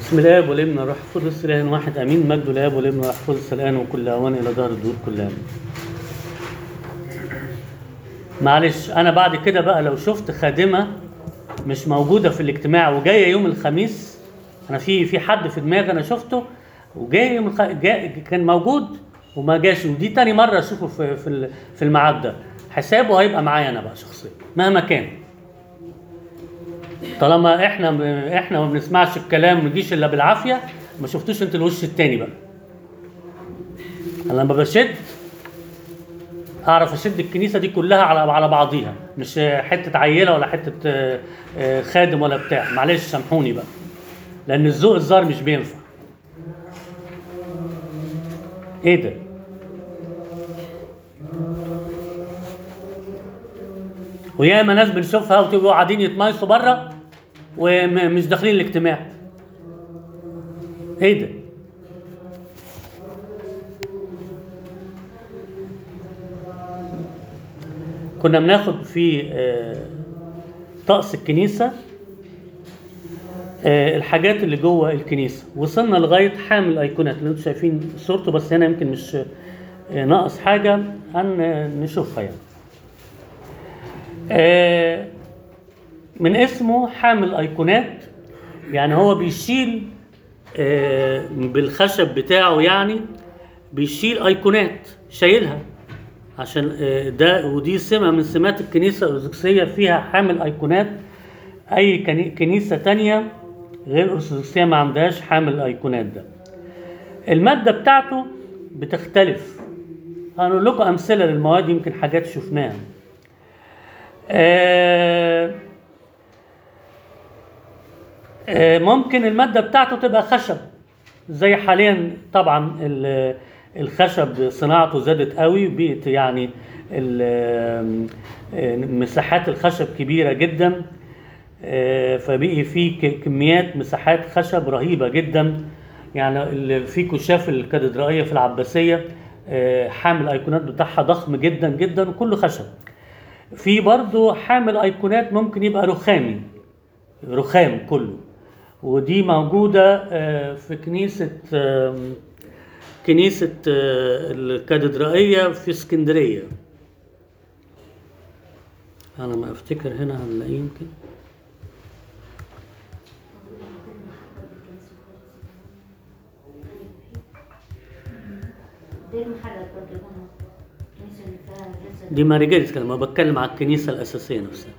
بسم الله والابن والروح القدس اله واحد امين مجد الاب والابن والروح القدس الان وكل اوان الى دار الدور كلها آمين. معلش انا بعد كده بقى لو شفت خادمه مش موجوده في الاجتماع وجايه يوم الخميس انا في في حد في دماغي انا شفته وجاي يوم الخ... جا... كان موجود وما جاش ودي تاني مره اشوفه في في ال- في الميعاد ده حسابه هيبقى معايا انا بقى شخصيا مهما كان طالما احنا احنا ما بنسمعش الكلام ما نجيش الا بالعافيه ما شفتوش انت الوش التاني بقى انا لما بشد اعرف اشد الكنيسه دي كلها على على بعضيها مش حته عيله ولا حته آه، آه، خادم ولا بتاع معلش سامحوني بقى لان الذوق الزار مش بينفع ايه ده وياما ناس بنشوفها وتبقوا قاعدين يتمايصوا بره ومش داخلين الاجتماع ايه ده كنا بناخد في آه، طقس الكنيسه آه، الحاجات اللي جوه الكنيسه وصلنا لغايه حامل ايقونات اللي انتم شايفين صورته بس هنا يمكن مش آه، ناقص حاجه هن نشوفها يعني آه، من اسمه حامل ايقونات يعني هو بيشيل آه، بالخشب بتاعه يعني بيشيل ايقونات شايلها عشان آه، ده ودي سمة من سمات الكنيسة الأرثوذكسية فيها حامل أيقونات أي كني- كنيسة تانية غير أرثوذكسية ما عندهاش حامل الأيقونات ده المادة بتاعته بتختلف هنقول لكم أمثلة للمواد يمكن حاجات شفناها آه، آه، ممكن المادة بتاعته تبقى خشب زي حاليا طبعا ال- الخشب صناعته زادت قوي بقت يعني ال- آه، مساحات الخشب كبيرة جدا آه، فبقي في ك- كميات مساحات خشب رهيبة جدا يعني ال- في كشاف الكاتدرائية في العباسية آه، حامل الايقونات بتاعها ضخم جدا جدا وكله خشب في برضه حامل ايقونات ممكن يبقى رخامي رخام كله ودي موجودة آه، في كنيسة آم، كنيسة آه، الكاتدرائية في اسكندرية أنا ما أفتكر هنا هنلاقيه يمكن دي المحلات برضه هنا الكنيسة اللي فيها جلسة دي ماريجيريس كان ما بتكلم على الكنيسة الأساسية نفسها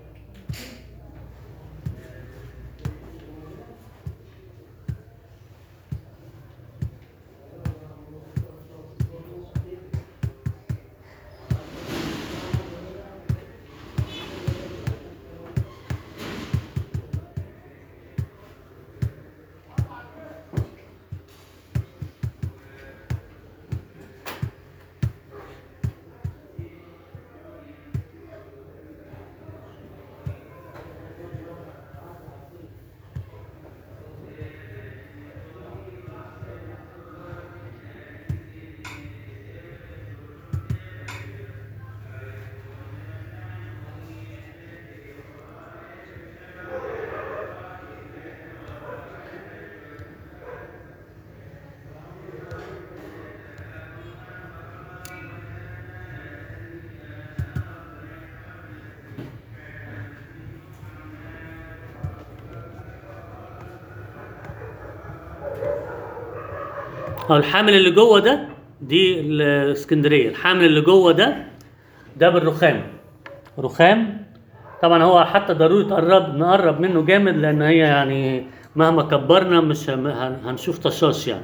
أو الحامل اللي جوه ده دي الاسكندرية الحامل اللي جوه ده ده بالرخام رخام طبعا هو حتى ضروري تقرب نقرب منه جامد لأن هي يعني مهما كبرنا مش هم- هن- هنشوف طشاش يعني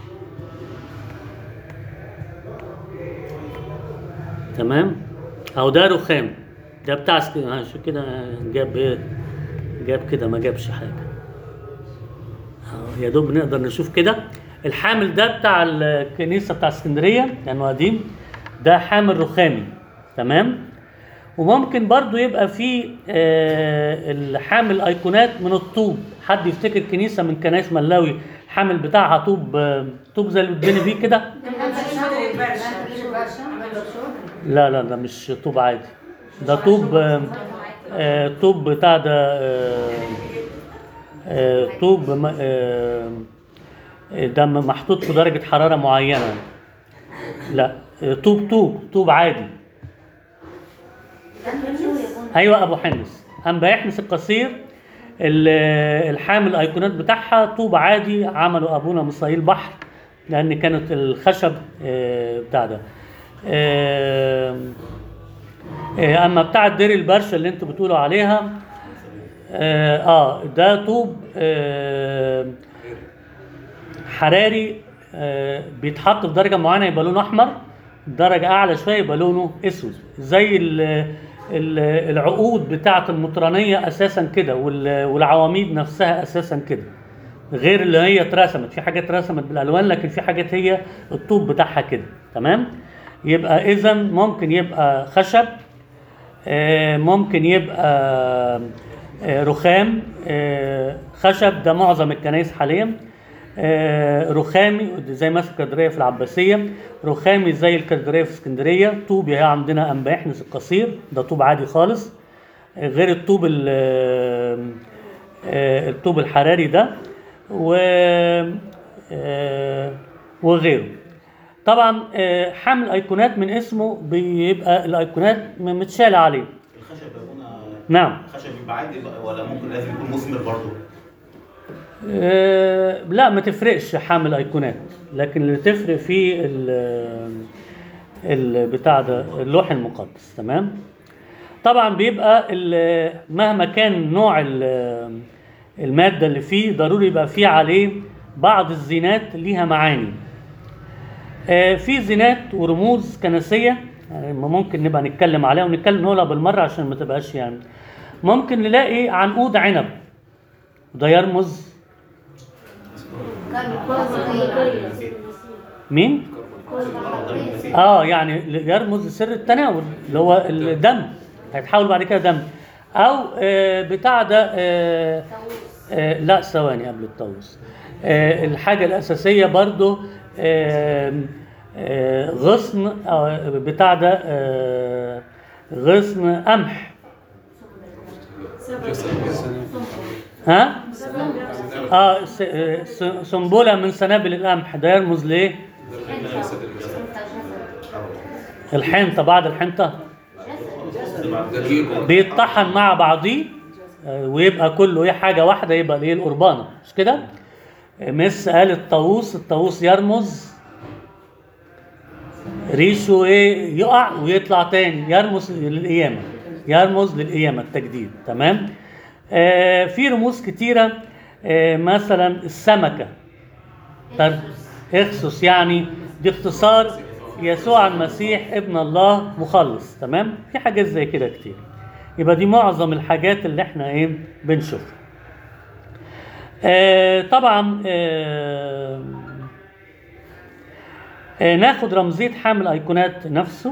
تمام أو ده رخام ده بتاع اسك- ها، شو كده جاب ايه جاب كده ما جابش حاجة أهو يا دوب نقدر نشوف كده الحامل ده بتاع الكنيسه بتاع اسكندريه لانه قديم ده حامل رخامي تمام وممكن برضو يبقى فيه آه الحامل ايقونات من الطوب حد يفتكر كنيسه من كنائس ملاوي الحامل بتاعها طوب آه طوب زي اللي بتبني بيه كده لا لا ده مش طوب عادي ده طوب آه، آه، طوب بتاع ده آه، آه، طوب م- آه، آه، ده م- محطوط في درجة حرارة معينة لا آه، طوب طوب طوب عادي ايوه ابو حنس انبا يحنس القصير ال- الحامل الايقونات بتاعها طوب عادي عمله ابونا مصايل بحر لان كانت الخشب آه، بتاع ده آه، آه، اما بتاع الدير البرشا اللي انتوا بتقولوا عليها اه, آه ده طوب آه حراري آه بيتحط في درجه معينه يبقى لونه احمر درجه اعلى شويه يبقى لونه اسود زي ال ال العقود بتاعه المطرانيه اساسا كده وال- والعواميد نفسها اساسا كده غير اللي هي اترسمت في حاجات اترسمت بالالوان لكن في حاجات هي الطوب بتاعها كده تمام يبقى اذا ممكن يبقى خشب آه، ممكن يبقى آه، رخام آه، خشب ده معظم الكنائس حاليا آه، رخامي زي مثلا الكاتدرائيه في العباسيه رخامي زي الكاتدرائيه في اسكندريه طوب هي عندنا انبا يحنس القصير ده طوب عادي خالص آه، غير الطوب ال- آه، الطوب الحراري ده و آه، وغيره طبعا آه، حمل ايقونات من اسمه بيبقى الايقونات م- متشالة عليه الخشب يا ابونا نعم الخشب يبقى عادي بقى ولا ممكن لازم يكون مثمر برضه آه، لا ما تفرقش حامل ايقونات لكن اللي تفرق فيه ال- البتاع ده اللوح المقدس تمام طبعا بيبقى ال- مهما كان نوع ال- المادة اللي فيه ضروري يبقى فيه عليه بعض الزينات ليها معاني آه، في زينات ورموز كنسية يعني ممكن نبقى نتكلم عليها ونتكلم نقولها بالمرة عشان ما تبقاش يعني ممكن نلاقي عنقود عنب ده يرمز مين؟ اه يعني يرمز لسر التناول اللي هو الدم هيتحول بعد كده دم او آه بتاع ده آه آه لا ثواني قبل الطاووس آه الحاجه الاساسيه برضو آه آه غصن آه بتاع ده آه غصن قمح ها اه س- آه، س- سنبله من سنابل القمح ده يرمز ليه الحنطه بعد الحنطه بيتطحن مع بعضيه آه، ويبقى كله ايه حاجه واحده يبقى ايه القربانه مش كده آه، مس قال الطاووس الطاووس يرمز ريشه ايه يقع ويطلع تاني يرمز للقيامه يرمز للقيامه التجديد تمام آه في رموز كتيره آه مثلا السمكه طب اخسس يعني دي اختصار يسوع المسيح ابن الله مخلص تمام في حاجات زي كده كتير يبقى دي معظم الحاجات اللي احنا ايه بنشوفها آه طبعا آه آه ناخد رمزية حامل ايقونات نفسه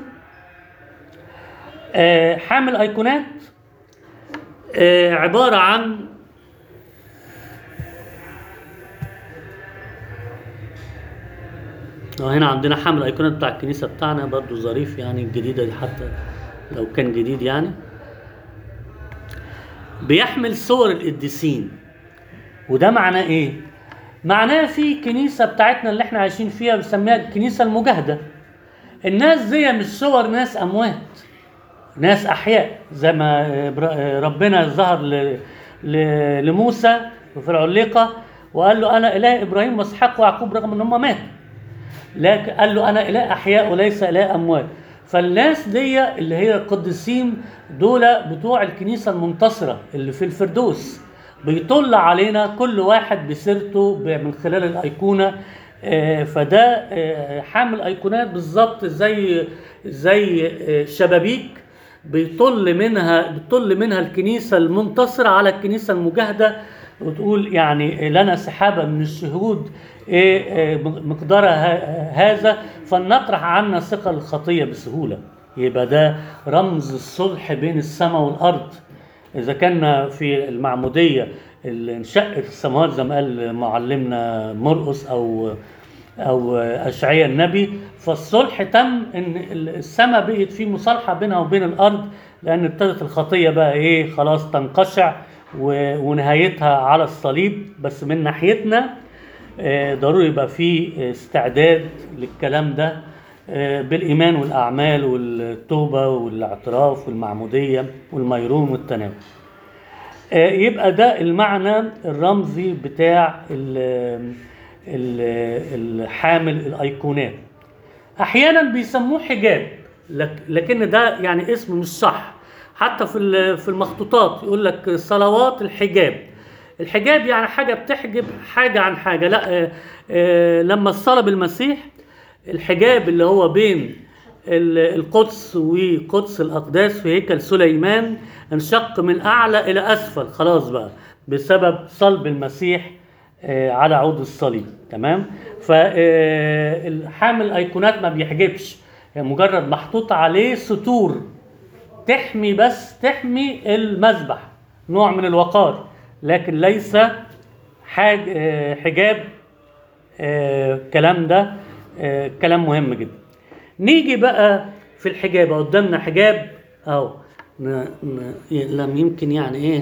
آه حامل ايقونات آه عبارة عن اه هنا عندنا حمل ايقونات بتاع الكنيسه بتاعنا برضو ظريف يعني الجديده دي حتى لو كان جديد يعني بيحمل صور القديسين وده معناه ايه معناه في كنيسه بتاعتنا اللي احنا عايشين فيها بنسميها الكنيسه المجاهده الناس دي مش صور ناس اموات ناس احياء زي ما إبرا- ربنا ظهر ل- ل- لموسى في العليقه وقال له انا اله ابراهيم واسحاق ويعقوب رغم ان هم ماتوا لكن قال له انا اله احياء وليس اله اموات فالناس دي اللي هي القديسين دول بتوع الكنيسه المنتصره اللي في الفردوس بيطل علينا كل واحد بسيرته ب- من خلال الايقونه آه، فده آه، حامل ايقونات بالظبط زي زي آه، شبابيك بيطل منها بتطل منها الكنيسه المنتصره على الكنيسه المجاهده وتقول يعني لنا سحابه من الشهود إيه إيه مقدارها ه- هذا فلنطرح عنا ثقل الخطيه بسهوله يبقى ده رمز الصلح بين السماء والارض اذا كان في المعموديه اللي انشقت السماوات زي ما قال معلمنا مرقس او او اشعياء النبي فالصلح تم ان السماء بقت في مصالحه بينها وبين الارض لان ابتدت الخطيه بقى ايه خلاص تنقشع و- ونهايتها على الصليب بس من ناحيتنا آه، ضروري يبقى في استعداد للكلام ده آه، بالإيمان والأعمال والتوبة والاعتراف والمعمودية والميرون والتناول آه، يبقى ده المعنى الرمزي بتاع ال- ال- الحامل الايقونات احيانا بيسموه حجاب لك- لكن ده يعني اسم مش صح حتى في ال- في المخطوطات يقول لك صلوات الحجاب الحجاب يعني حاجه بتحجب حاجه عن حاجه لا آه، آه، لما صلب المسيح الحجاب اللي هو بين ال- القدس وقدس الأقداس في هيكل سليمان انشق من أعلى إلى أسفل خلاص بقى بسبب صلب المسيح آه، على عود الصليب تمام فالحامل الايقونات ما بيحجبش يعني مجرد محطوط عليه سطور تحمي بس تحمي المذبح نوع من الوقار لكن ليس حاج آه، حجاب آه، الكلام ده آه، كلام مهم جدا نيجي بقى في الحجاب قدامنا حجاب اهو ن- ن- لم يمكن يعني ايه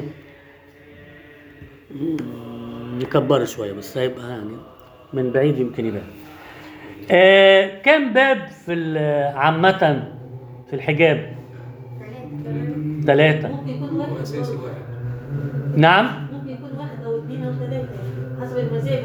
مم، نكبره شويه بس هيبقى يعني من بعيد يمكن يبان آه كم باب في ال- عامة في الحجاب ثلاثة ممكن يكون واحد اساسي أو- واحد نعم ممكن يكون واحد او اثنين او ثلاثه حسب المزاج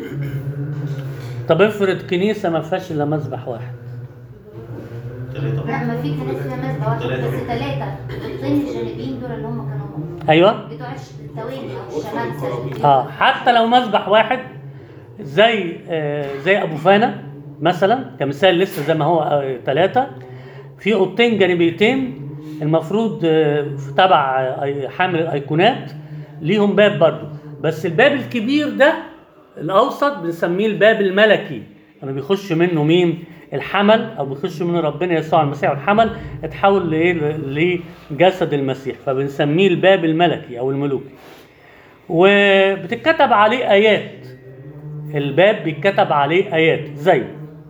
طب افرض كنيسة ما فيهاش إلا مذبح واحد ثلاثة لا ما في كنايس فيها مذبح واحد بس ثلاثه الطين الجانبيين دول اللي هم كانوا أيوه بتوع الش- التواني او الشمامسه اه حتى لو مذبح واحد زي آه زي ابو فانا مثلا كمثال لسه زي ما هو ثلاثة في اوضتين جانبيتين المفروض آه تبع آه، حامل الايقونات ليهم باب برضو بس الباب الكبير ده الاوسط بنسميه الباب الملكي انا بيخش منه مين الحمل او بيخش منه ربنا يسوع المسيح والحمل اتحول لايه لجسد المسيح فبنسميه الباب الملكي او الملوكي وبتتكتب عليه ايات الباب بيتكتب عليه ايات زي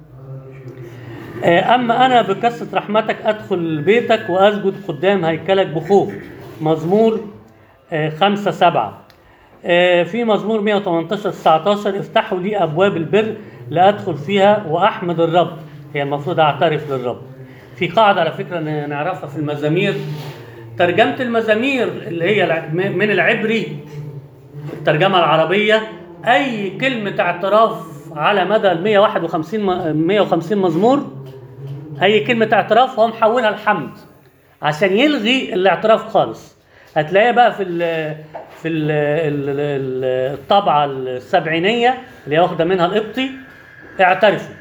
آه، اما انا بكثره رحمتك ادخل بيتك واسجد قدام هيكلك بخوف مزمور آه، خمسة سبعة آه، في مزمور 118 19 افتحوا لي ابواب البر لادخل فيها واحمد الرب هي المفروض اعترف للرب في قاعده على فكره ن- نعرفها في المزامير ترجمه المزامير اللي هي الع- من العبري الترجمة العربية أي كلمة اعتراف على مدى ال 151 م- 150 مزمور أي كلمة اعتراف هو محولها الحمد عشان يلغي الاعتراف خالص هتلاقيها بقى في ال في ال ال الطبعة السبعينية اللي هي واخدة منها القبطي اعترفوا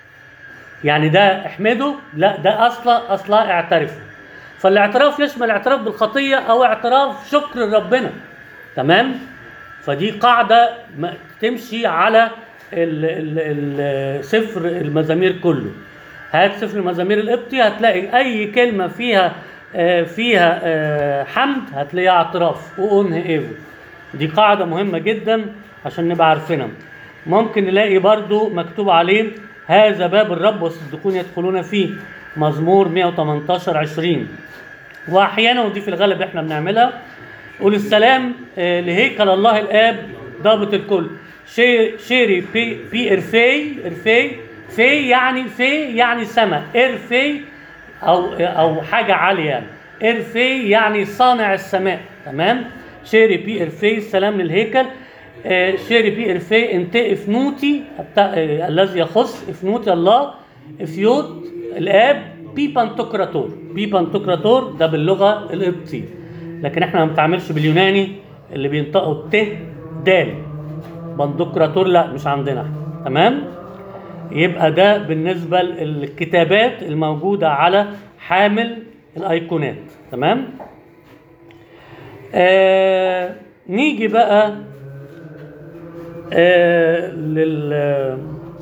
يعني ده احمده لا ده اصلا اصلا اعترفوا فالاعتراف يشمل اعتراف بالخطيه او اعتراف شكر لربنا تمام فدي قاعده ما- تمشي على ال ال ال سفر المزامير كله هات سفر المزامير القبطي هتلاقي اي كلمه فيها آه، فيها آه، حمد هتلاقيها اعتراف وانه ايفو دي قاعده مهمه جدا عشان نبقى عارفينها ممكن نلاقي برضو مكتوب عليه هذا باب الرب والصديقون يدخلون فيه مزمور 118 20 واحيانا ودي في الغالب احنا بنعملها قول السلام آه، لهيكل الله الاب ضابط الكل شي- شيري بي, بي ارفي ارفي في يعني في يعني سماء ارفي او او حاجه عاليه يعني ارفي يعني صانع السماء تمام شيري بي ارفي السلام للهيكل آه، شيري بي ارفي انت افنوتي بتاع- آه، الذي يخص افنوتي الله افيوت الاب بي بانتوكراتور بي بانتوكراتور ده باللغه القبطي لكن احنا ما بنتعاملش باليوناني اللي بينطقوا الت دال بندوكراتور لا مش عندنا احنا تمام يبقى ده بالنسبة للكتابات الموجودة على حامل الأيقونات تمام آه نيجي بقى آه لل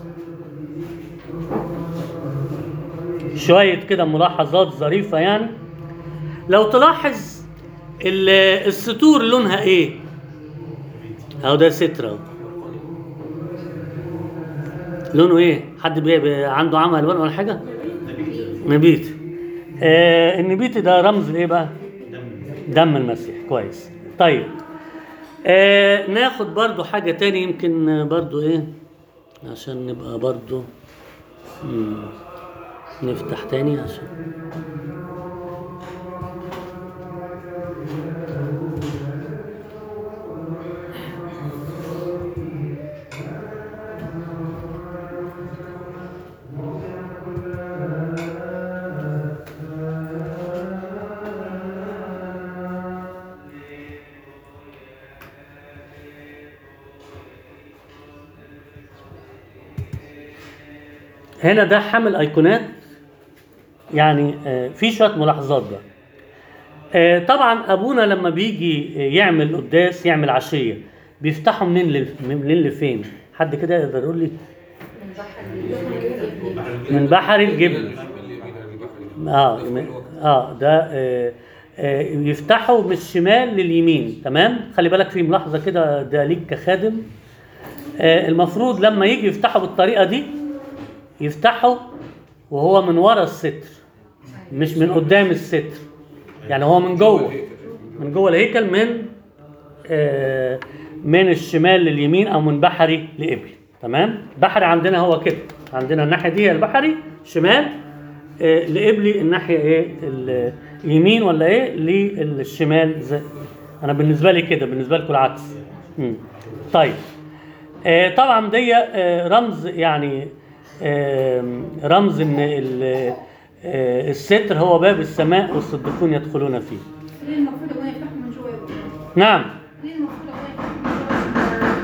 شوية كده ملاحظات ظريفة يعني لو تلاحظ ال- السطور لونها ايه؟ اهو ده ستر اهو لونه ايه؟ حد بي بي عنده عمى الوان ولا حاجه؟ نبيت آه النبيت ده رمز لايه بقى؟ دم المسيح كويس طيب آه ناخد برضو حاجة تاني يمكن آه، برضو ايه عشان نبقى برضو مم. نفتح تاني عشان هنا ده حامل ايقونات يعني آه، في شويه ملاحظات بقى آه، طبعا ابونا لما بيجي يعمل قداس يعمل عشيه بيفتحوا منين لل- منين لفين حد كده يقدر يقول لي من بحر الجبل اه من- اه ده آه آه يفتحوا من الشمال لليمين تمام خلي بالك في ملاحظه كده ده ليك كخادم آه المفروض لما يجي يفتحوا بالطريقه دي يفتحوا وهو من ورا الستر مش من قدام الستر يعني هو من جوه من جوه الهيكل من آه من الشمال لليمين او من بحري لقبلي تمام بحري عندنا هو كده عندنا الناحيه دي هي البحري شمال آه لقبلي الناحيه ايه ال- اليمين ولا ايه للشمال زي انا بالنسبه لي كده بالنسبه لكم العكس مم. طيب آه، طبعا دي آه، رمز يعني آم، رمز ان ال- آه، الستر هو باب السماء والصديقون يدخلون فيه ليه المفروض ابويا يفتحه من جوه يا ابويا؟ نعم ليه المفروض ابويا يفتحه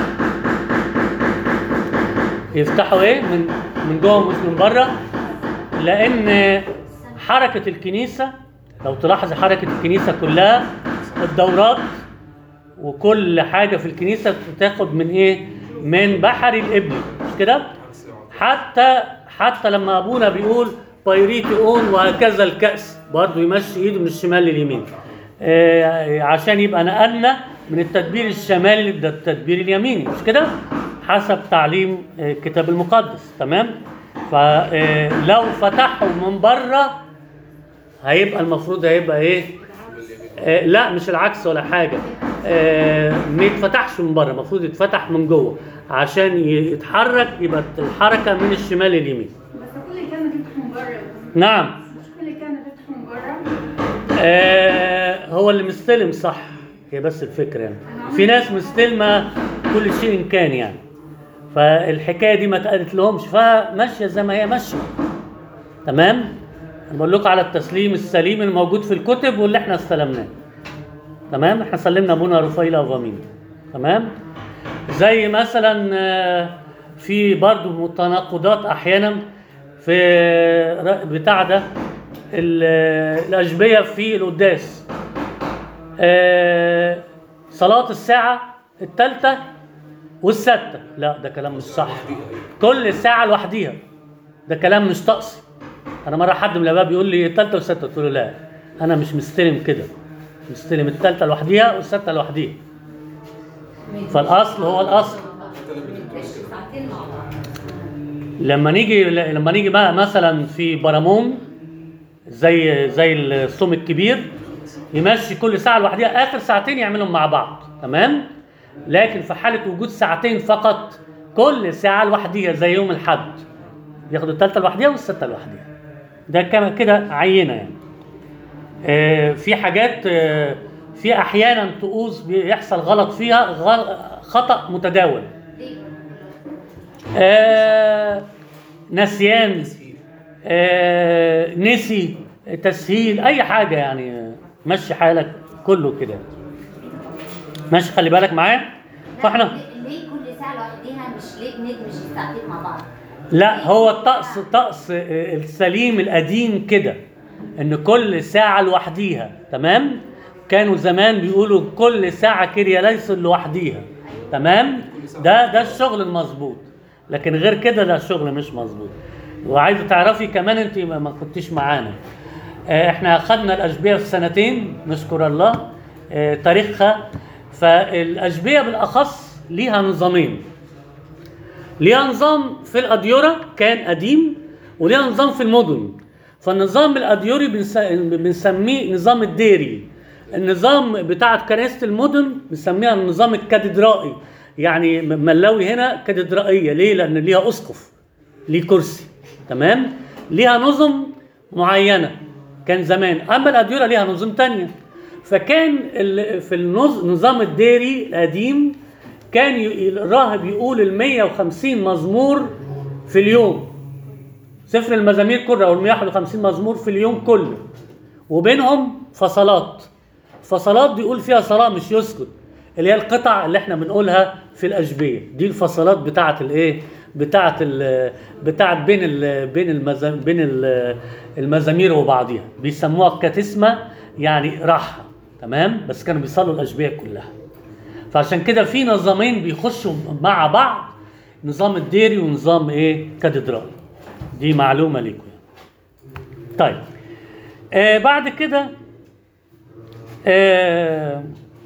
من جوه يفتحوا ايه من من جوه مش من بره لان حركه الكنيسه لو تلاحظ حركه الكنيسه كلها الدورات وكل حاجه في الكنيسه بتاخد من ايه من بحر الابل مش كده حتى حتى لما ابونا بيقول بايريتي اون وهكذا الكاس برضه يمشي ايده من الشمال لليمين آه عشان يبقى نقلنا من التدبير الشمالي للتدبير اليميني مش كده حسب تعليم آه، الكتاب المقدس تمام فلو فتحوا من بره هيبقى المفروض هيبقى ايه آه لا مش العكس ولا حاجه آه ما يتفتحش من بره المفروض يتفتح من جوه عشان ي- يتحرك يبقى الحركه من الشمال لليمين بس كل اللي كان بيفتحه من بره يا ابويا. نعم مش كل اللي كان بيفتحه من بره آه هو اللي مستلم صح هي بس الفكره يعني في ناس مستلمه كل شيء كان يعني فالحكايه دي ما اتقالت لهمش فماشيه زي ما هي ماشيه تمام أنا بقول لكم على التسليم السليم الموجود في الكتب واللي احنا استلمناه تمام احنا سلمنا ابونا رفيلة وفامين تمام زي مثلا آه، في برضو متناقضات احيانا في ر- بتاع ده ال- الاشبيه في القداس آه، صلاه الساعه الثالثه والسادسه لا ده كلام مش صح كل ساعه لوحديها ده كلام مش طقسي انا مره حد من الاباء بيقول لي الثالثه والسادسه قلت له لا انا مش مستلم كده مستلم الثالثه لوحديها والسادسه لوحديها فالاصل هو الاصل ساعتين مع بعض لما نيجي لما نيجي بقى مثلا في برامون زي زي الصوم الكبير يمشي كل ساعه لوحدها اخر ساعتين يعملهم مع بعض تمام لكن في حاله وجود ساعتين فقط كل ساعه لوحدها زي يوم الحد ياخد الثالثه لوحدها والسته لوحدها ده كما كده عينه يعني آه، في حاجات آه، في احيانا طقوس بيحصل غلط فيها غل- خطا متداول ليه؟ آه نسيان آه نسي تسهيل اي حاجه يعني آه، مشي حالك كله كده ماشي خلي بالك معايا لا، فاحنا ليه- ليه كل ساعة لوحديها مش ليه بندمج الساعتين مع بعض؟ لا هو الطقس الطقس آه، السليم القديم كده ان كل ساعه لوحديها تمام كانوا زمان بيقولوا كل ساعه كيريا ليس لوحديها تمام ده ده الشغل المظبوط لكن غير كده ده الشغل مش مظبوط وعايزه تعرفي كمان انت ما ما كنتيش معانا آه، احنا اخذنا الاشبيه في سنتين نشكر الله آه، تاريخها فالاشبيه بالاخص ليها نظامين ليها نظام في الأديرة كان قديم وليها نظام في المدن فالنظام الأديوري بنس- بنسميه نظام الديري النظام بتاعت كنيسه المدن بنسميها النظام الكاتدرائي يعني م- ملاوي هنا كاتدرائيه ليه لان ليها اسقف ليه كرسي تمام ليها نظم معينه كان زمان اما الاديره ليها نظم تانية فكان ال- في النظ- النظام الديري القديم كان ي- الراهب يقول ال 150 مزمور في اليوم سفر المزامير كله او ال 151 مزمور في اليوم كله وبينهم فصلات فصلات بيقول فيها صلاه مش يسكت اللي هي القطع اللي احنا بنقولها في الاشبيه دي الفصلات بتاعه الايه بتاعه ال بتاعه بين ال بين المزامير بين ال- المزامير وبعضها بيسموها كاتسمه يعني راحه تمام بس كانوا بيصلوا الاشبيه كلها فعشان كده في نظامين بيخشوا مع بعض نظام الديري ونظام ايه كاتدرائي دي معلومه ليكم يعني. طيب آه بعد كده آه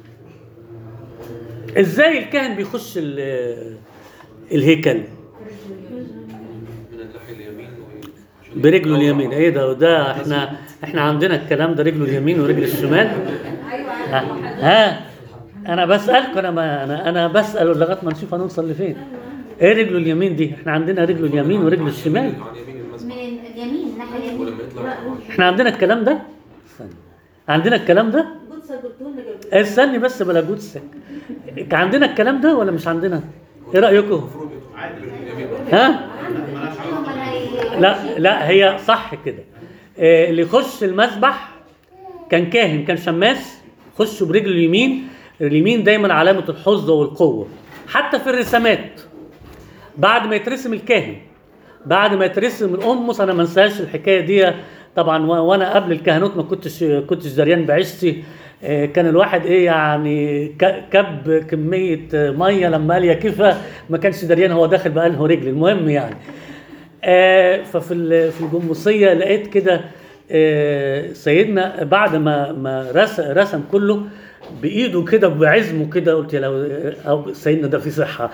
ازاي الكاهن بيخش ال- الهيكل من الناحيه اليمين و- برجله اليمين ايه ده وده احنا احنا عندنا الكلام ده رجله اليمين ورجل الشمال ها, ها انا بسالكم انا ما انا انا بسال لغايه ما نشوف هنوصل لفين ايه رجله اليمين دي احنا عندنا رجله اليمين ورجل الشمال عن يمين المسبح من اليمين الناحيه اليمين ولما يطلع احنا عندنا الكلام ده استنى. عندنا الكلام ده قدس قلتوا لنا قبل إيه، استني بس بلا جودسك كان عندنا الكلام ده ولا مش عندنا ايه رايكم المفروض يطلع اليمين ها هم هي- لا لا هي صح كده آه، اللي يخش المسبح كان كاهن كان شماس خشوا برجل اليمين اليمين دايما علامة الحظة والقوة حتى في الرسامات بعد ما يترسم الكاهن بعد ما يترسم الأمس أنا ما انساش الحكاية دي طبعا و- وأنا قبل الكهنوت ما كنتش كنتش دريان بعشتي آه، كان الواحد ايه يعني ك- كب كمية آه، مية لما قال يا كيفة ما كانش دريان هو داخل بقى رجل المهم يعني آه، ففي ال- في الجمصيه لقيت كده آه، سيدنا بعد ما ما رسم رسم كله بايده كده بعزمه كده قلت يا لو او سيدنا ده في صحه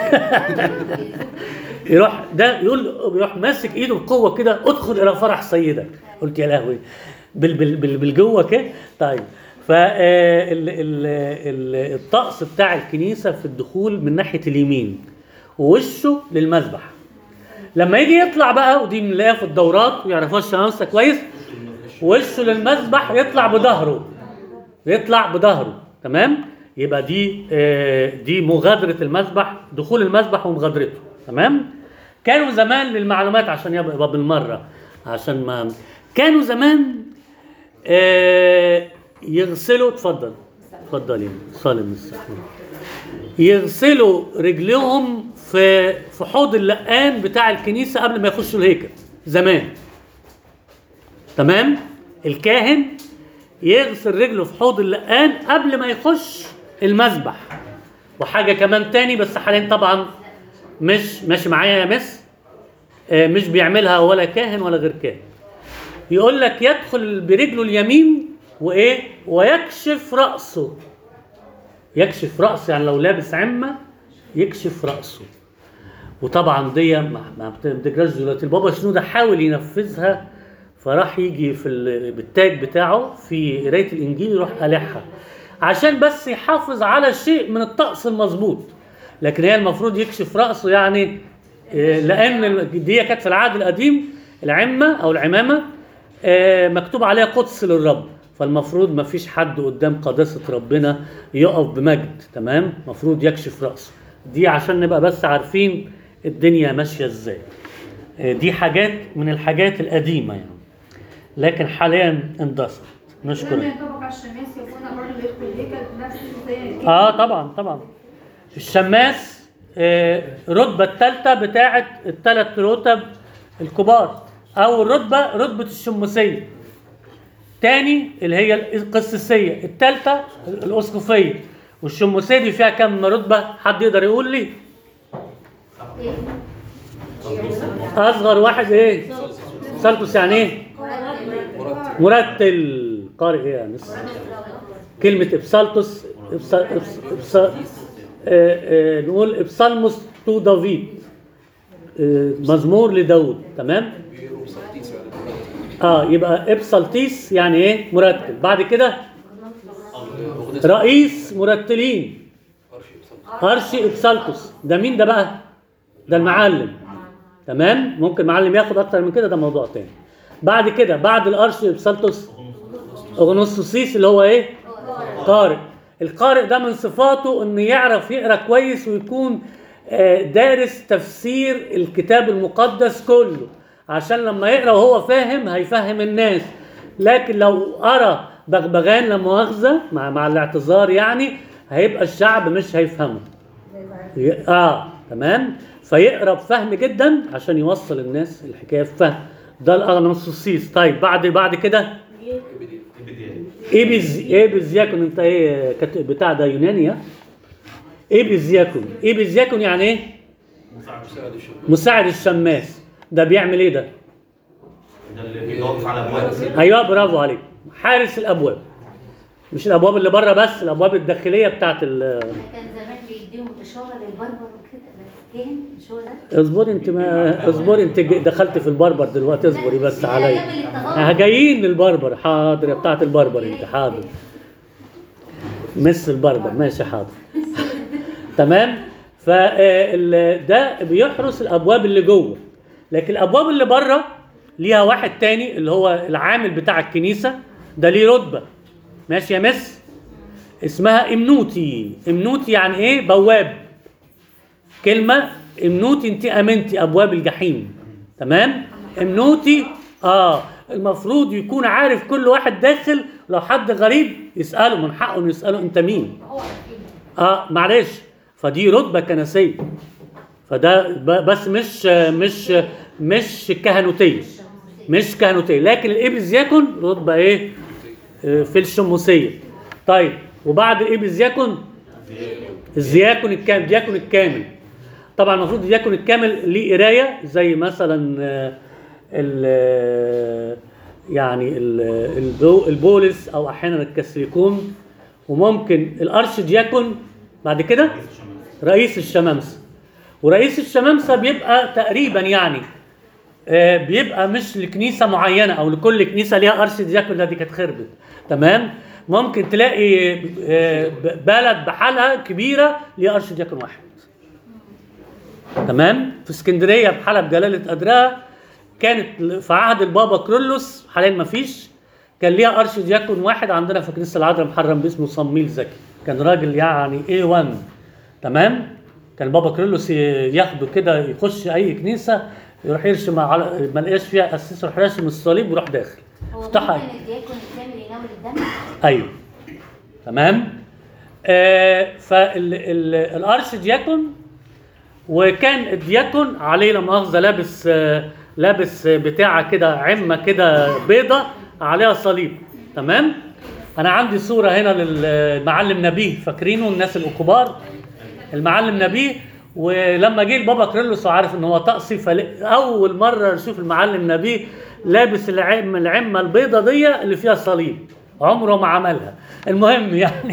يروح ده يقول يروح ماسك ايده بقوه كده ادخل الى فرح سيدك قلت يا لهوي بال بال بال بالجوه كده طيب فالطقس بتاع الكنيسه في الدخول من ناحيه اليمين ووشه للمذبح لما يجي يطلع بقى ودي بنلاقيها في الدورات ويعرفوها الشمامسه كويس وشه للمذبح يطلع بظهره يطلع بظهره تمام يبقى دي آه، دي مغادره المذبح دخول المذبح ومغادرته تمام كانوا زمان للمعلومات عشان يبقى يبقى بالمره عشان ما كانوا زمان آه، يغسلوا اتفضل اتفضل صالح السحور يغسلوا رجلهم في في حوض اللقان بتاع الكنيسه قبل ما يخشوا الهيكل زمان تمام الكاهن يغسل رجله في حوض اللقان قبل ما يخش المذبح وحاجه كمان تاني بس حاليا طبعا مش ماشي معايا يا مس آه، مش بيعملها ولا كاهن ولا غير كاهن يقول لك يدخل برجله اليمين وايه ويكشف راسه يكشف رأسه يعني لو لابس عمة يكشف رأسه وطبعا دي ما ما بتجراش دلوقتي البابا شنودة حاول ينفذها فراح يجي في ال- بالتاج بتاعه في قراية الإنجيل يروح قالعها عشان بس يحافظ على شيء من الطقس المظبوط لكن هي المفروض يكشف رأسه يعني آه، لأن ال- دي كانت في العهد القديم العمة أو العمامة آه، مكتوب عليها قدس للرب فالمفروض ما فيش حد قدام قداسة ربنا يقف بمجد تمام مفروض يكشف رأسه دي عشان نبقى بس عارفين الدنيا ماشية ازاي آه، دي حاجات من الحاجات القديمة يعني لكن حاليا اندثرت لما نشكر ينطبق على الشماس يكون برضه بيدخل الهيكل نفس زي اه طبعا طبعا الشماس آه، الرتبة الثالثة بتاعت الثلاث رتب الكبار أو الرتبة رتبة الشمسية تاني اللي هي القسيسية الثالثة الأسقفية والشمسية دي فيها كم رتبة حد يقدر يقول لي إيه؟ أصغر واحد إيه سالكوس يعني إيه مرتل قارئ إيه يعني كلمة إبسالتوس إبسا إبس إبسا آه آه نقول إبسالموس تو دافيد آه مزمور لداود تمام بيقولوا بسطيس يعني اه يبقى إبسالتيس يعني ايه مرتل بعد كده ناخد اسم رئيس مرتلين أرشي بصراحة. ارشي ابسالتوس ده مين ده بقى ده المعلم تمام ممكن معلم ياخد اكتر من كده ده موضوع تاني بعد كده بعد الارشي ابسالتوس اغنوستوسيس اللي هو ايه قارئ القارئ ده من صفاته انه يعرف يقرا كويس ويكون آه، دارس تفسير الكتاب المقدس كله عشان لما يقرا وهو فاهم هيفهم الناس لكن لو قرا بغبغان لا مؤاخذه مع مع الاعتذار يعني هيبقى الشعب مش هيفهمه ي- اه تمام فيقرا بفهم جدا عشان يوصل الناس الحكايه بفهم ده الاغنوستوسيس طيب بعد بعد كده ايه بز ايه بزياكون انت ايه كت... بتاع ده يوناني ها؟ ايه بزياكون ايه بزياكون يعني ايه مساعد الشباب مساعد الشماس ده بيعمل ايه ده ده اللي بيقف على ابواب ايوه برافو عليك حارس الابواب مش الابواب اللي بره بس الابواب الداخليه بتاعت ال كان زمان بيديهم اشاره للبربر وكده بس كان مش هو ده اصبري انت ما اصبري انت ج- دخلت في البربر دلوقتي اصبري بس لا، عليا أيام الاتغاظ. ها جايين للبربر حاضر يا بتاعت البربر انت حاضر مس البربر ماشي حاضر تمام فده بيحرس الابواب اللي جوه لكن الابواب اللي بره ليها واحد تاني اللي هو العامل بتاع الكنيسه ده ليه رتبه ماشي يا مس اسمها امنوتي امنوتي يعني ايه بواب كلمة امنوتي انت امنتي ابواب الجحيم تمام امنوتي اه المفروض يكون عارف كل واحد داخل لو حد غريب يسأله من حقه انه يسأله انت مين هو عارفين اه معلش فدي رتبة كنسية فده ب- بس مش مش مش كهنوتية مش كهنوتية لكن الإبز يكن رتبة ايه آه، في الشموسية طيب وبعد الإبز يكن الزياكون الكامل دياكون الكامل طبعا المفروض الدياكون الكامل ليه قرايه زي مثلا آه، ال آه، يعني ال- البو- البولس او احيانا الكسريكون وممكن الارش دياكون بعد كده رئيس الشمامسه ورئيس الشمامسه بيبقى تقريبا يعني آه، بيبقى مش لكنيسه معينه او لكل كنيسه ليها ارش دياكون لا دي كانت خربت تمام ممكن تلاقي آه، ب- بلد بحالها كبيره ليها ارش دياكون واحد تمام في اسكندريه بحالها بجلاله قدرها كانت في عهد البابا كرولوس حاليا ما فيش كان ليها ارش دياكون واحد عندنا في كنيسه العذراء محرم باسمه صميل زكي كان راجل يعني اي 1 تمام كان البابا كرولوس ي- ياخده كده يخش اي كنيسه يروح يرشم على ما لقاش فيها اسيس يروح راشم الصليب ويروح داخل هو افتحها ممكن الدياكون الكامل يناول الدم ايوه تمام آه فالارش دياكون وكان الدياكون عليه لا مؤاخذه لابس آه لابس آه، بتاعه كده عمه كده بيضه عليها صليب تمام انا عندي صوره هنا للمعلم نبيه فاكرينه الناس الكبار المعلم نبيه ولما جه البابا كريلوس وعارف ان هو طقسي فاول مره نشوف المعلم نبيه لابس العم العمه البيضه دي اللي فيها صليب عمره ما عملها المهم يعني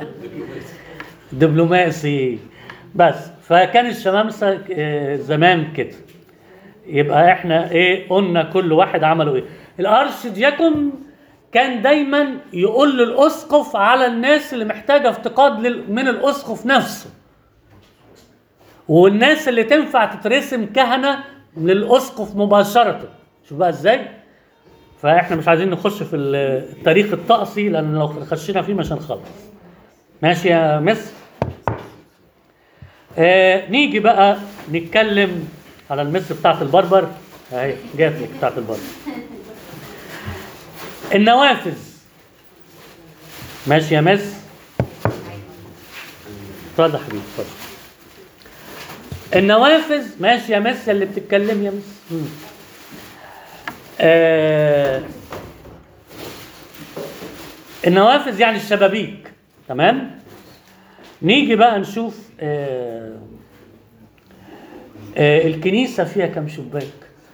دبلوماسي بس فكان الشمامسه آه، زمان كده يبقى احنا ايه قلنا كل واحد عمله ايه الارش دياكون كان دايما يقول للاسقف على الناس اللي محتاجه افتقاد لل- من الاسقف نفسه والناس اللي تنفع تترسم كهنه للاسقف مباشره شوف بقى ازاي فاحنا مش عايزين نخش في التاريخ الطقسي لان لو خشينا فيه مش هنخلص ماشي يا مس آه نيجي بقى نتكلم على المس بتاعت البربر اهي جات لك بتاعت البربر النوافذ ماشي يا مس اتفضل يا حبيبي اتفضل النوافذ ماشي يا مس اللي بتتكلم يا مس مم. آه النوافذ يعني الشبابيك تمام نيجي بقى نشوف آه آه الكنيسة فيها كم شباك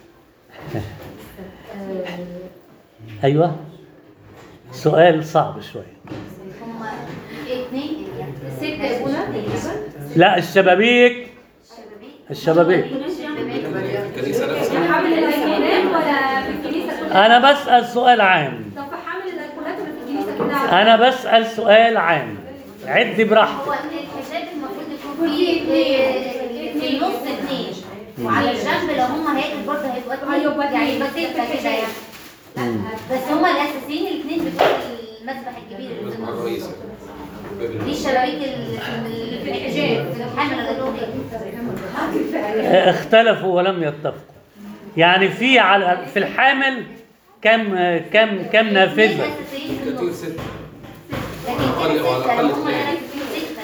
أيوة سؤال صعب شوية هم اثنين يعني ست ايقونات لا الشبابيك الشبابيك الشبابيك الكنيسه نفسها في حمل الايقونات ولا في الكنيسه كلها؟ أنا بسأل سؤال عام طب في حمل الايقونات ولا في الكنيسه كلها؟ انا بسال سؤال عام عد براحتك هو الحجاب المفروض يكون فيه في- في النص اتنين وعلى الجنب لو هم هيئة برضه هيبقوا هيبقوا اتنين يعني اتنين. بسيطة كده يعني بس هم الأساسيين الاتنين بتوع المسبح الكبير اللي في المسبح النص. الرئيسي باب دي النص. الشبابيك اللي في- في الحجاب في الحمل اللي لهم آه، اختلفوا ولم يتفقوا يعني في على في الحامل كم آه، كم كم نافذه أساسيين في كتير النص ست لكن أقل- كده على ستة الأقل لو هم اتنين. هناك فيه ستة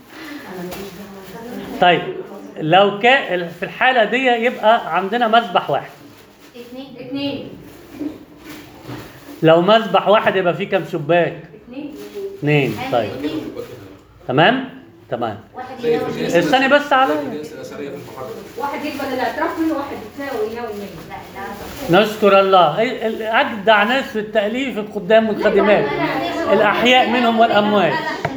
طيب لو كان في الحاله دي يبقى عندنا مسبح واحد اتنين اتنين لو مسبح واحد يبقى فيه كم شباك اتنين اثنين طيب كده شباك هنا. تمام تمام واحد زي ينام في الكنيسة. استني بس عليا. زي الكنيسة الأثرية في المحرم واحد يقبل الاعتراف منه واحد يتناول يناول منه لا لا نشكر الله ال- ال- اجدع ناس في التاليف الخدام والخادمات الاحياء منهم والاموات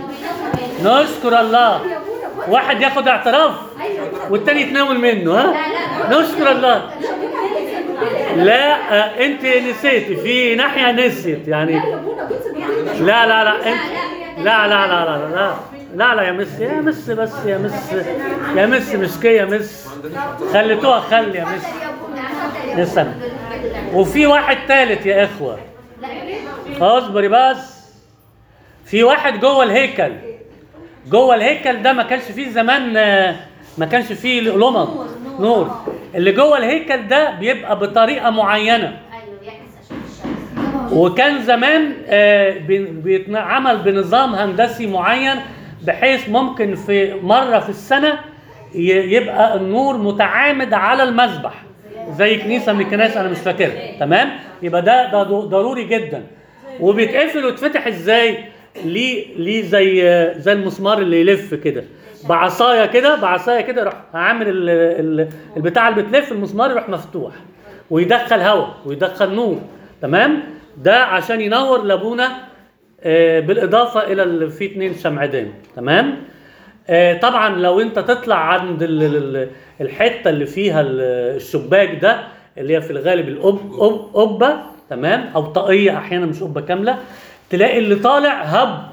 نشكر الله واحد ياخد اعتراف والتاني يتناول منه ها نشكر الله لا آه، انت نسيتي في ناحيه نسيت يعني لا لا لا انت لا لا لا لا لا لا لا يا مس يا مس بس يا مس يا مس مش كده يا مس خليتوها خلي يا مس استنى وفي واحد ثالث يا اخوه اصبري بس في واحد جوه الهيكل جوه الهيكل ده ما كانش فيه زمان آه، ما كانش فيه لمض نور اللي جوه الهيكل ده بيبقى بطريقه معينه ايوه بيعكس اشعه الشمس وكان زمان آه، بي- بيتعمل بنظام هندسي معين بحيث ممكن في مرة في السنة ي- يبقى النور متعامد على المذبح زي كنيسة من الكنائس أنا مش فاكرها تمام يبقى ده ده ض- ضروري جدا وبيتقفل ويتفتح ازاي ليه ليه زي زي المسمار اللي يلف كده بعصايه كده بعصايه كده يروح عامل ال- ال- البتاع اللي بتلف المسمار يروح مفتوح ويدخل هواء ويدخل نور تمام ده عشان ينور لابونا آه، بالاضافه الى ال- في اتنين شمعدان تمام آه، طبعا لو انت تطلع عند ال- ال- الحته اللي فيها ال- الشباك ده اللي هي في الغالب القب قب- قبه تمام او طاقيه احيانا مش قبه كامله تلاقي اللي طالع هب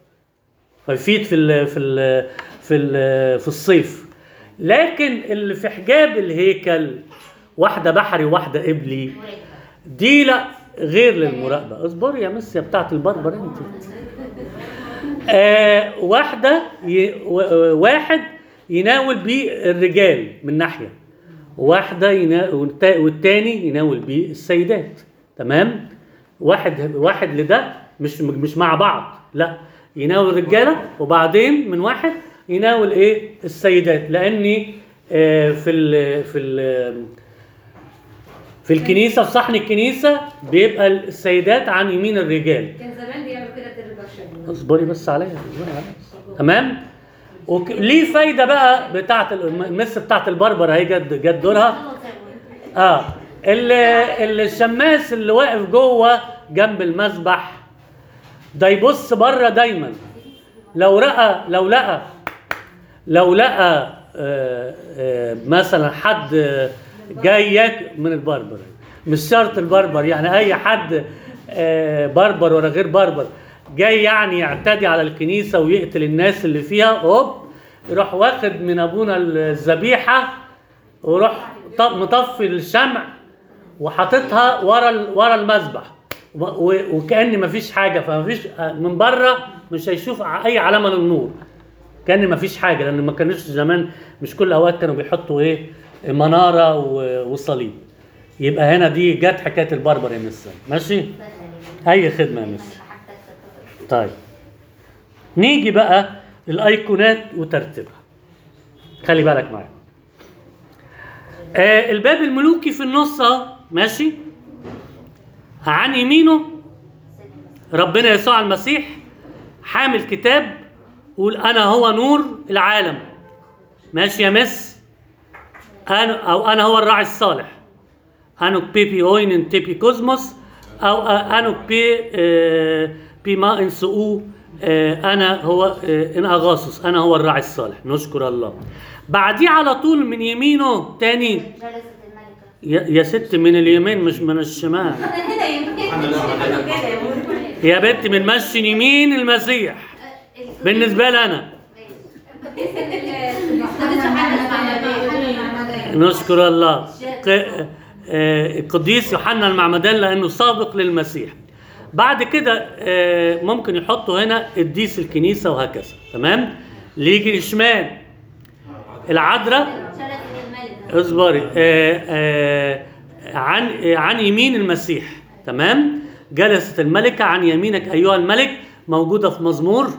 فيفيد في ال في ال في ال في الصيف لكن اللي في حجاب الهيكل واحده بحري وواحده قبلي دي لا غير للمراقبه اصبري يا مس يا بتاعت البربر انت آه واحده ي... و- واحد يناول بيه الرجال من ناحيه واحده ينا... والتا- والتاني يناول بيه السيدات تمام واحد واحد لده مش مش مع بعض لا يناول الرجاله وبعدين من واحد يناول ايه السيدات لاني آه في ال في ال في الكنيسه في صحن الكنيسه بيبقى السيدات عن يمين الرجال كان زمان بيعمل كده الرباشة اصبري بس عليا اصبري عليا تمام وك... ليه فايده بقى بتاعت الم- المس بتاعت البربر اهي جت جت دورها اه اللي اللي الشماس اللي واقف جوه جنب المذبح ده يبص بره دايما لو لقى لو لقى لو لقى آه آه مثلا حد آه، جاي ياكل من البربر مش شرط البربر يعني اي حد آه بربر ولا غير بربر جاي يعني يعتدي على الكنيسه ويقتل الناس اللي فيها هوب يروح واخد من ابونا الذبيحه ويروح ط- مطفي الشمع وحاططها ورا ال- ورا المذبح و- و- وكأن مفيش حاجه فمفيش من بره مش هيشوف ع- اي علامه للنور كان مفيش حاجه لان ما كانوش زمان مش كل الاوقات كانوا بيحطوا ايه مناره و- وصليب يبقى هنا دي جت حكايه البربر يا مس ماشي اي خدمه يا مس طيب نيجي بقى الايقونات وترتيبها خلي بالك معايا آه الباب الملوكي في النص اهو ماشي عن يمينه ربنا يسوع المسيح حامل كتاب قول انا هو نور العالم ماشي يا مس انا او انا هو الراعي الصالح انوك بيبي اوين تيبي كوزموس او انوك بي آه، بما ان سؤو آه، انا هو آه، ان اغاثوس انا هو الراعي الصالح نشكر الله بعديه على طول من يمينه تاني جلست الملكة يا يا ست من اليمين مش من الشمال هنا يمكن كده يا يا بنت بنمشي يمين المسيح بالنسبه لي انا نشكر الله ق- آه، القديس يوحنا المعمدان لانه سابق للمسيح بعد كده آه، ممكن يحطوا هنا قديس الكنيسه وهكذا تمام اللي يجي شمال العذراء اصبري آه آه عن آه عن يمين المسيح تمام جلست الملكة عن يمينك أيها الملك موجودة في مزمور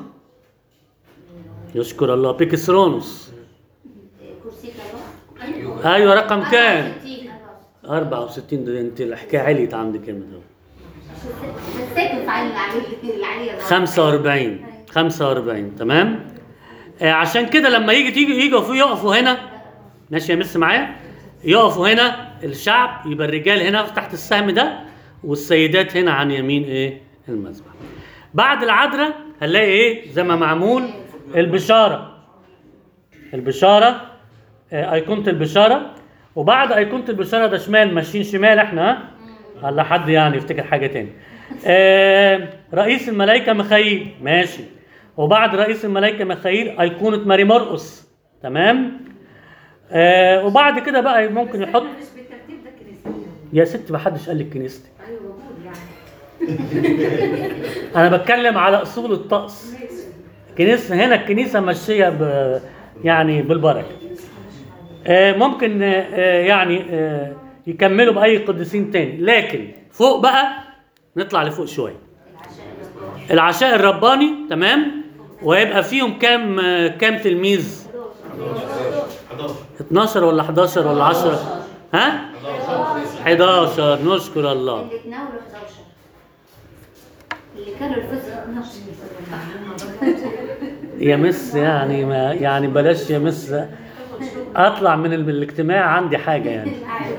يشكر الله بيكسرونوس كرسي أيوة رقم كام 64 ده انت الحكاية عليت عندك يا مدام بس ساكن على العلي العلي 45 45 تمام آه عشان كده لما يجي تيجي يجوا يقفوا هنا ماشي يا مس معايا يقفوا هنا الشعب يبقى الرجال هنا تحت السهم ده والسيدات هنا عن يمين ايه المذبح بعد العذراء هنلاقي ايه زي ما معمول البشاره البشاره آه، ايقونه البشاره وبعد ايقونه البشاره ده شمال ماشيين شمال احنا ها الله حد يعني يفتكر حاجه تاني آه رئيس الملائكه ميخائيل ماشي وبعد رئيس الملائكه ميخائيل ايقونه ماري مرقس تمام آه وبعد كده بقى ممكن يحط مش بالترتيب ده كنيسة يا ست ما حدش قال لك كنيستي ايوه بقول يعني انا بتكلم على اصول الطقس كنيسه هنا الكنيسه ماشيه ب يعني بالبركه آه، ممكن آه، آه، يعني آه، يكملوا باي قديسين تاني لكن فوق بقى نطلع لفوق شويه العشاء الرباني تمام ويبقى فيهم كام آه، كام تلميذ 11 12 ولا 11 ولا 10 ها 11 نشكر الله اللي تناولوا 11 اللي كانوا الفسق 12 يا مس يعني ما يعني بلاش يا مس اطلع من ال- الاجتماع عندي حاجه يعني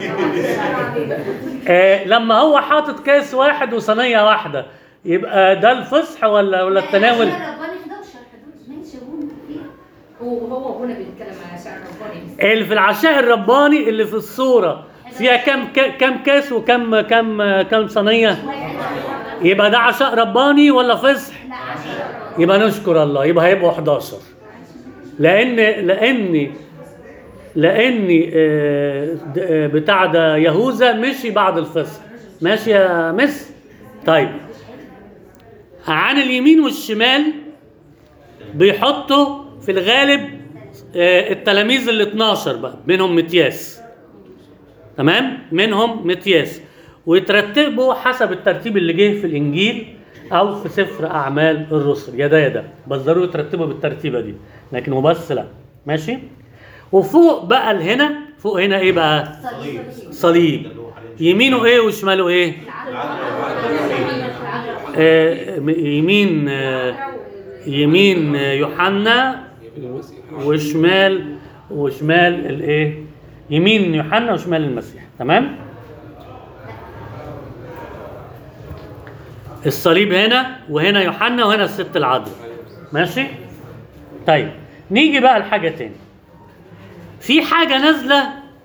آه لما هو حاطط كاس واحد وصينيه واحده يبقى ده الفصح ولا ولا التناول رباني 11 ماشي هون فيها وهو هنا بيتكلم على شعر رباني اللي في العشاء الرباني اللي في الصوره فيها كم ك- كم كاس وكم كم كم صينيه يبقى ده عشاء رباني ولا فصح لا عشرة يبقى نشكر الله يبقى هيبقوا 11 لان لان لان آه، د- آه، بتاع ده يهوذا مشي بعد الفصح ماشي يا مس طيب عن اليمين والشمال بيحطوا في الغالب آه، التلاميذ ال 12 بقى منهم متياس تمام منهم متياس ويترتبوا حسب الترتيب اللي جه في الانجيل او في سفر اعمال الرسل يا ده يا ده بس ضروري يترتبوا بالترتيبه دي لكن وبس لا ماشي وفوق بقى هنا فوق هنا ايه بقى صليب صليب يمينه ايه وشماله ايه آه م- يمين آه يمين آه، يوحنا وشمال وشمال الايه يمين يوحنا وشمال المسيح تمام الصليب هنا وهنا يوحنا وهنا الست العذراء ماشي طيب نيجي بقى لحاجه تاني في حاجه نازله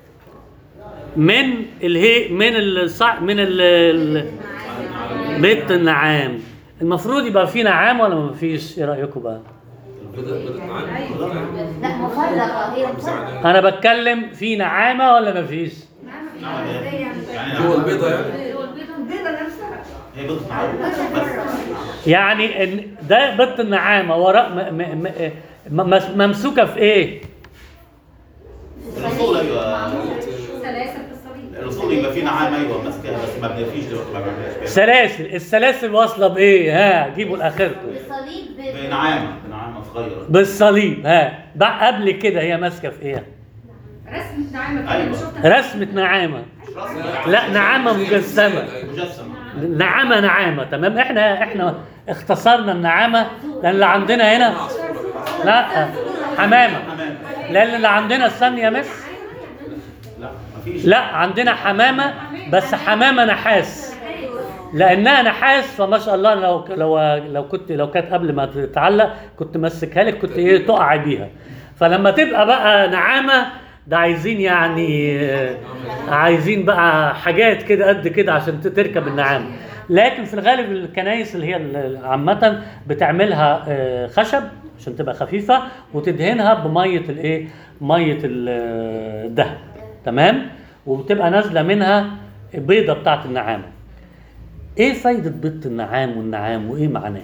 من الهي من الصع من ال ال- بيت النعام المفروض يبقى في نعام ولا ما فيش ايه رايكم بقى بدأ بدأت معانا لا مفرغة هي مفرغة انا بتكلم في نعامه ولا ما فيش يعني هو البيضة يعني البيضة نفسها هي بيض معروف بس يعني ان ده بيت النعامه وراء م م م م م ممسوكه في ايه الرسول ايوه سلاسل في الصليب الرسول يبقى فيه نعام ايوه ماسكها بس ما بنفيش دلوقتي ما بنعملهاش كده. سلاسل السلاسل واصله بايه ها جيبوا لاخركم الصليب ب- بنعامه بنعامه صغيره بالصليب ها بقى قبل كده هي ماسكه في ايه رسمة نعامة أيوة. كده شفتها رسمه نعامه لا نعامه مجسمه مجسمه نعامه نعامه تمام احنا احنا اختصرنا النعامه لان اللي عندنا هنا لا حمامه حمام لان اللي عندنا استني يا مس لا مفيش لا عندنا حمامه بس حمامه نحاس لانها نحاس فما شاء الله لو لو لو كنت لو كانت قبل ما تتعلق كنت ماسكها لك كنت ايه تقع بيها فلما تبقى بقى نعامه ده عايزين يعني آه، عايزين بقى حاجات كده قد كده عشان ت- تركب النعامه لكن في الغالب الكنايس اللي هي ال- عامه بتعملها آه، خشب عشان تبقى خفيفه وتدهنها بميه الايه ميه ال- آه، الدهن تمام وبتبقى نازله منها بيضه بتاعت النعامه ايه فايده بيضه النعام والنعام وايه معناه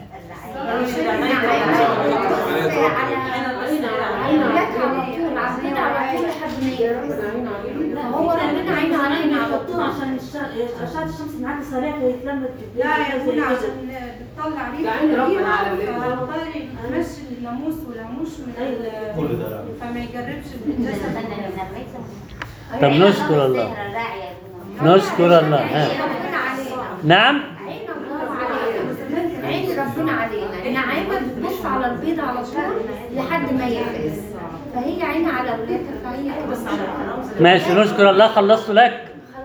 هو ربنا عينه علينا على طول يحطوها عشان الش- اشعه الشمس معاك سريع فيتلم لا يا ابونا عشان بتطلع ريحه يعني ربنا كريمة، على ولادنا. فالطير يمشي الناموس والعموش من ال- كل ده لا. فما يجربش الجسد طب نشكر الله. نشكر الله ها. ربنا علينا نعم عين الله علينا عين ربنا علينا النعامة بتبص على البيض على طول لحد ما يفقس فهي عين على ولادها فهي بس على ماشي نشكر الله خلصت لك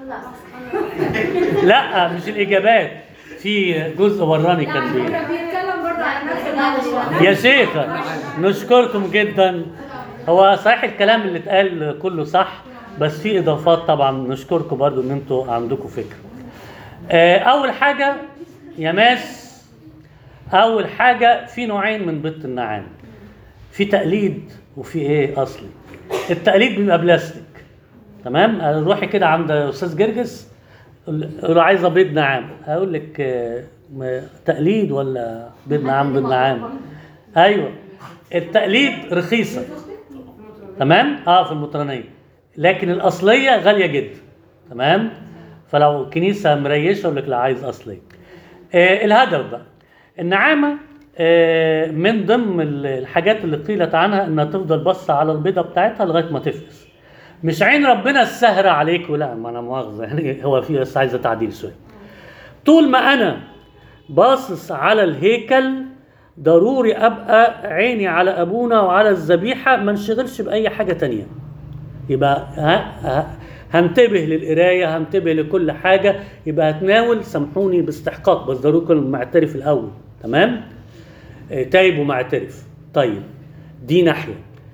خلص لا مش الاجابات في جزء وراني كان بيه بيتكلم برضه عن نفس يا شيخ نشكركم جدا هو صحيح الكلام اللي اتقال كله صح بس في اضافات طبعا نشكركم برضو ان انتوا عندكم فكره آه، اول حاجه يا ماس اول حاجه في نوعين من بيض النعام في تقليد وفي ايه اصلي التقليد بيبقى بلاستيك تمام آه، روحي كده عند استاذ جرجس قول له عايزه بيض نعام هقول لك آه، ما- تقليد ولا بيض نعام بيض نعام ايوه التقليد رخيصه تمام اه في المطرانيه لكن الاصليه غاليه جدا تمام فلو كنيسه مريشه اقول لك لا عايز اصليه آه الهدف بقى النعامه آه من ضمن ال- الحاجات اللي قيلت عنها انها تفضل باصه على البيضه بتاعتها لغايه ما تفقس مش عين ربنا السهره عليك ولا ما انا مؤاخذه يعني هو في بس عايزه تعديل شويه طول ما انا باصص على الهيكل ضروري ابقى عيني على ابونا وعلى الذبيحه ما انشغلش باي حاجه تانية يبقى ه- ه- هنتبه للقرايه هنتبه لكل حاجه يبقى هتناول سامحوني باستحقاق بس ضروري يكون معترف الاول تمام آه، تايب ومعترف طيب دي ناحيه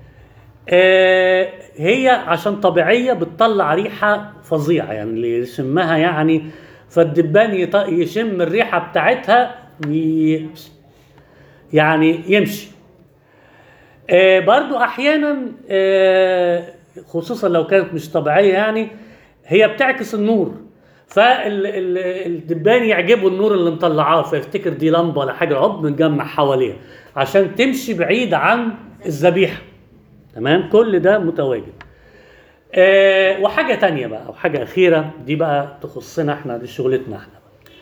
آه، هي عشان طبيعيه بتطلع ريحه فظيعه يعني اللي يشمها يعني فالدبان يط- يشم الريحه بتاعتها وي- يعني يمشي آه، برضو احيانا آه، خصوصا لو كانت مش طبيعيه يعني هي بتعكس النور فالدبان يعجبه النور اللي مطلعاه فيفتكر دي لمبه ولا حاجه عقب متجمع حواليها عشان تمشي بعيد عن الذبيحه تمام كل ده متواجد آه وحاجه تانية بقى او حاجه اخيره دي بقى تخصنا احنا دي شغلتنا احنا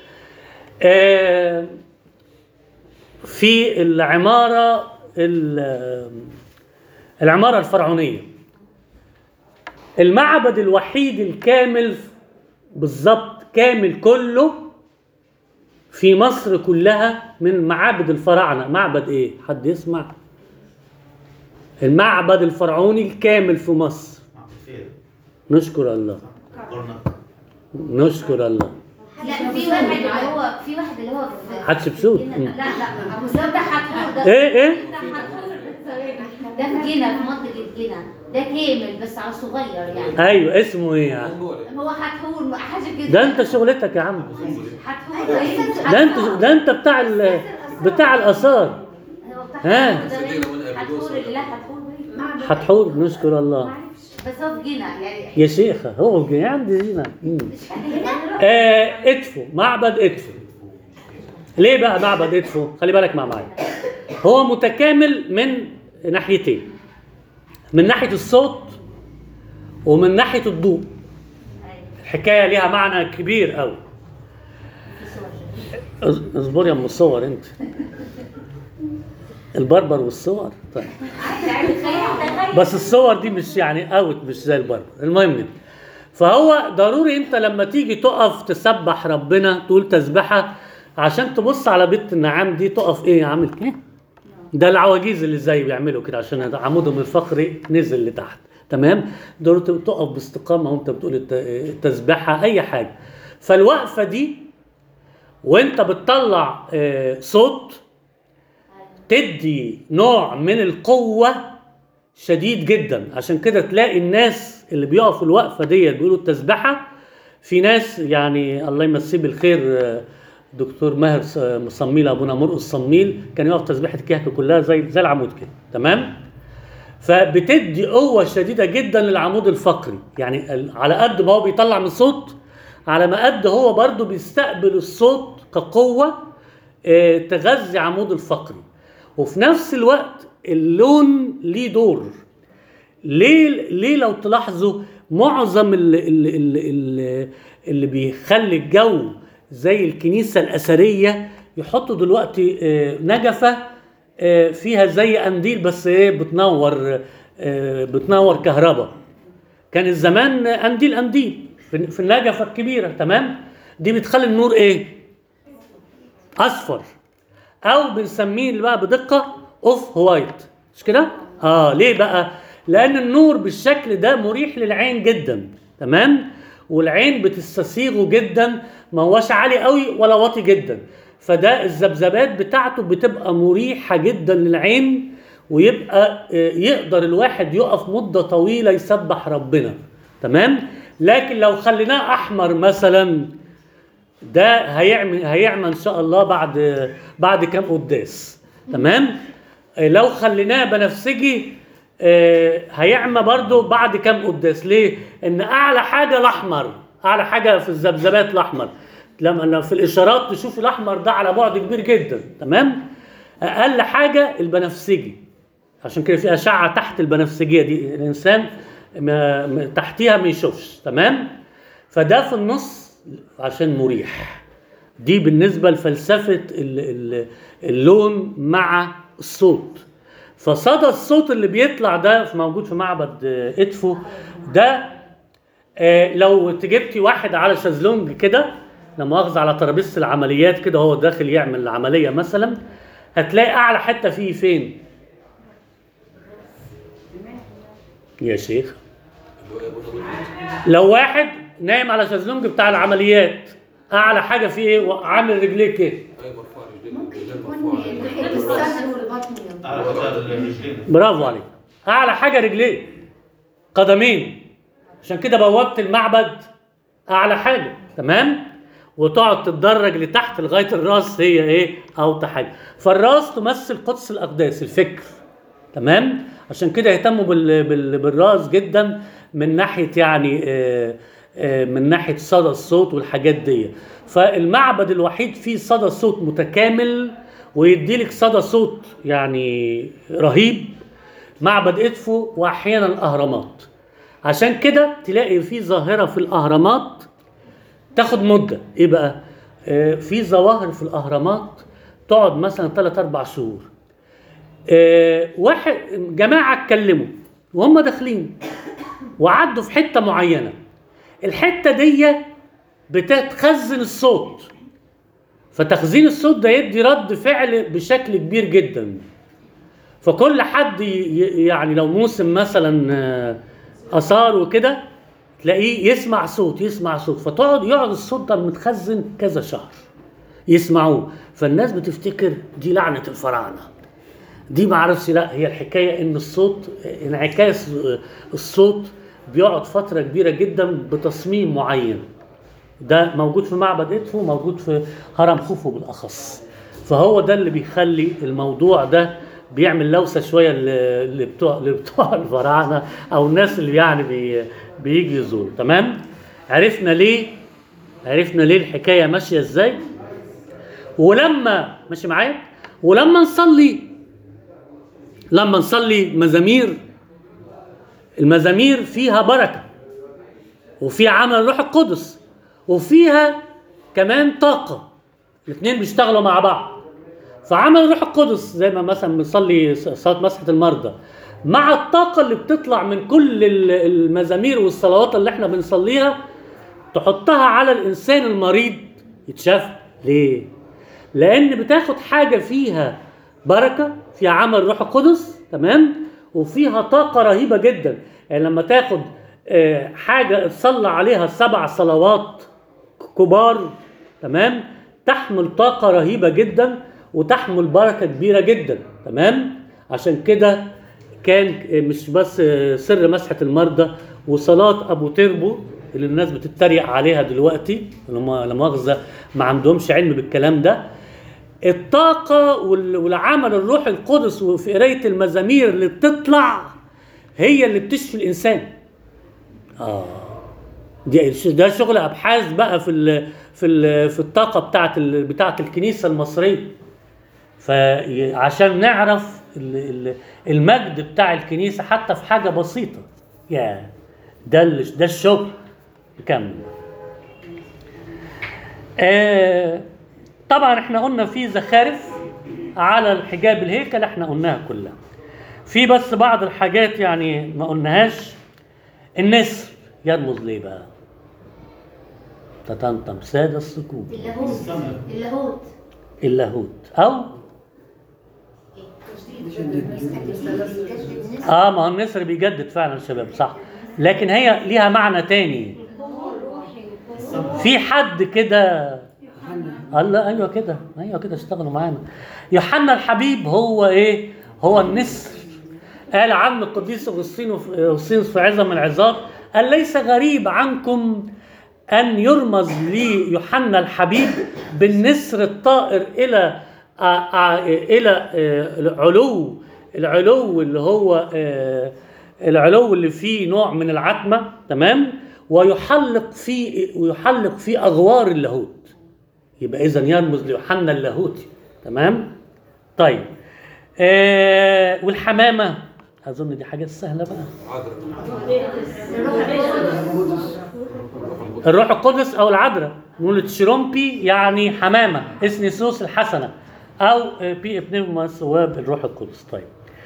آه في العماره ال- العماره الفرعونيه المعبد الوحيد الكامل بالظبط كامل كله في مصر كلها من معابد الفراعنه معبد ايه حد يسمع المعبد الفرعوني الكامل في مصر فين؟ نشكر الله قلنا نشكر الله لا في واحد اللي هو في واحد اللي هو في حتشبسوت لا لا ابو سلام ده حتحور ده ايه ايه ده حتحور ده في جنة في منطقة جنة ده كامل بس على صغير يعني ايوه اسمه ايه يعني هو حتحور حاجة كده ده انت شغلتك يا عم حتحور ده انت ده انت بتاع ال- بتاع الاثار ها؟ حتحور اللي لا حتحور باين. حتحور نشكر الله معرفش بس هو في جنة يعني يا شيخة هو في عندي هنا مم. مش هنا آه ادفو معبد ادفو ليه بقى معبد ادفو خلي بالك مع معايا هو متكامل من ناحيتين من ناحيه الصوت ومن ناحيه الضوء الحكايه ليها معنى كبير قوي اص- اصبر يا ام الصور انت البربر والصور طيب بس الصور دي مش يعني اوت مش زي البربر المهم يعني. فهو ضروري انت لما تيجي تقف تسبح ربنا تقول تسبحه عشان تبص على بيت النعام دي تقف ايه عامل كده ده العواجيز اللي زي بيعملوا كده عشان عمودهم الفقري نزل لتحت تمام ضروري تقف باستقامه وانت بتقول الت- التسبحه اي حاجه فالوقفه دي وانت بتطلع آه، صوت تدي نوع من القوه شديد جدا عشان كده تلاقي الناس اللي بيقفوا الوقفه ديت بيقولوا التسبحه في ناس يعني الله يمسيه بالخير آه، دكتور ماهر ص- صميل ابونا مرقص صميل كان يقف تسبيحه الكهك كلها زي زي العمود كده تمام فبتدي قوه شديده جدا للعمود الفقري يعني ال- على قد ما هو بيطلع من صوت على ما قد هو برضو بيستقبل الصوت كقوه آه، تغذي عمود الفقري وفي نفس الوقت اللون ليه دور ليه ليه لو تلاحظوا معظم اللي, اللي, اللي, اللي بيخلي الجو زي الكنيسه الاثريه يحطوا دلوقتي آه، نجفه آه، فيها زي قنديل بس ايه بتنور آه، بتنور كهرباء كان زمان قنديل قنديل في في النجفه الكبيره تمام دي بتخلي النور ايه اصفر او بنسميه اللي بقى بدقه اوف وايت مش كده اه ليه بقى لان النور بالشكل ده مريح للعين جدا تمام والعين بتستسيغه جدا ما هوش عالي قوي ولا واطي جدا فده الذبذبات بتاعته بتبقى مريحه جدا للعين ويبقى آه، يقدر الواحد يقف مده طويله يسبح ربنا تمام لكن لو خليناه احمر مثلا ده هيعمل هيعمل ان شاء الله بعد بعد كام قداس تمام آه، لو خليناه بنفسجي آه، هيعمى برضو بعد كام قداس ليه ان اعلى حاجه الاحمر اعلى حاجه في الذبذبات الاحمر لما لما في الاشارات تشوف الاحمر ده على بعد كبير جدا تمام اقل حاجه البنفسجي عشان كده في اشعه تحت البنفسجيه دي الانسان ما ما- تحتيها ما يشوفش تمام فده في النص عشان مريح دي بالنسبه لفلسفه ال- ال- اللون مع الصوت فصدى الصوت اللي بيطلع ده في- موجود في معبد آه، ادفو ده آه، لو تجبتي واحد على شازلونج كده لا مؤاخذة على ترابيزة العمليات كده هو داخل يعمل العملية مثلا هتلاقي أعلى حتة فيه فين؟ يا شيخ لو واحد نايم على شازلونج بتاع العمليات أعلى حاجة فيه إيه؟ عامل رجليه كده اي مرفوع رجلين ممكن رجلين تكون مرفوعة. ناحية الصدر والبطن على فكره الرجلين برافو عليك اعلى حاجه رجليه قدمين عشان كده بوابه المعبد اعلى حاجه تمام وتقعد تتدرج لتحت لغايه الراس هي ايه اوطى حاجه فالراس تمثل قدس الاقداس الفكر تمام عشان كده يهتموا بال... بال... بالراس جدا من ناحيه يعني آه، آه، من ناحيه صدى الصوت والحاجات دي فالمعبد الوحيد فيه صدى صوت متكامل ويديلك صدى صوت يعني رهيب معبد ادفو واحيانا الاهرامات عشان كده تلاقي في ظاهره في الاهرامات تاخد مده ايه بقى آه، في ظواهر في الاهرامات تقعد مثلا 3 4 شهور آه، واحد جماعه اتكلموا وهم داخلين وعدوا في حته معينه الحته دي بتتخزن الصوت فتخزين الصوت ده يدي رد فعل بشكل كبير جدا فكل حد ي- ي- يعني لو موسم مثلا آه، اثار وكده تلاقيه يسمع صوت يسمع صوت فتقعد يقعد الصوت ده متخزن كذا شهر يسمعوه فالناس بتفتكر دي لعنه الفراعنه دي ما اعرفش لا هي الحكايه ان الصوت انعكاس الصوت بيقعد فتره كبيره جدا بتصميم معين ده موجود في معبد ادفو موجود في هرم خوفو بالاخص فهو ده اللي بيخلي الموضوع ده بيعمل لوسه شويه ل- لبتوع لبتوع الفراعنه او الناس اللي يعني بي بيجي يزوروا تمام عرفنا ليه عرفنا ليه الحكايه ماشيه ازاي ولما ماشي معايا ولما نصلي لما نصلي مزامير المزامير فيها بركه وفي عمل الروح القدس وفيها كمان طاقة الاثنين بيشتغلوا مع بعض فعمل الروح القدس زي ما مثلا بنصلي صلاة مسحة المرضى مع الطاقة اللي بتطلع من كل ال- المزامير والصلوات اللي احنا بنصليها تحطها على الإنسان المريض يتشافى ليه؟ لأن بتاخد حاجة فيها بركة فيها عمل روح القدس تمام وفيها طاقة رهيبة جدا يعني لما تاخد آه، حاجة تصلى عليها سبع صلوات كبار تمام تحمل طاقة رهيبة جدا وتحمل بركة كبيرة جدا تمام عشان كده كان مش بس سر مسحة المرضى وصلاة أبو تربو اللي الناس بتتريق عليها دلوقتي اللي هم لا مؤاخذه ما عندهمش علم بالكلام ده الطاقة وال- والعمل الروح القدس وفي قراية المزامير اللي بتطلع هي اللي بتشفي الإنسان. آه دي ده شغل أبحاث بقى في ال في ال في الطاقة بتاعت ال بتاعت الكنيسة المصرية. فعشان نعرف ال- ال- المجد بتاع الكنيسة حتى في حاجة بسيطة. يا ده ال- ده الشغل. نكمل. آه طبعا احنا قلنا في زخارف على الحجاب الهيكل احنا قلناها كلها في بس بعض الحاجات يعني ما قلناهاش النسر يرمز ليه بقى تتنطم ساد السكون اللاهوت اللاهوت اللاهوت او تجدد اه ما هو النسر بيجدد فعلا يا شباب صح لكن هي ليها معنى تاني في حد كده الله ايوه كده ايوه كده اشتغلوا معانا يوحنا الحبيب هو ايه هو النسر قال عنه القديس اغسطينوس اغسطينوس في عظم العظات قال ليس غريب عنكم ان يرمز لي يوحنا الحبيب بالنسر الطائر الى آ- آ- الى آه، العلو العلو اللي هو آه، العلو اللي فيه نوع من العتمه تمام ويحلق في ويحلق في اغوار اللاهوت يبقى اذا يرمز ليوحنا اللاهوتي تمام طيب آه والحمامه اظن دي حاجات سهله بقى عذرا الروح القدس او العذراء نقول تشيرومبي يعني حمامه اسنسوس الحسنه او آه، بي ابنهما ثواب الروح القدس طيب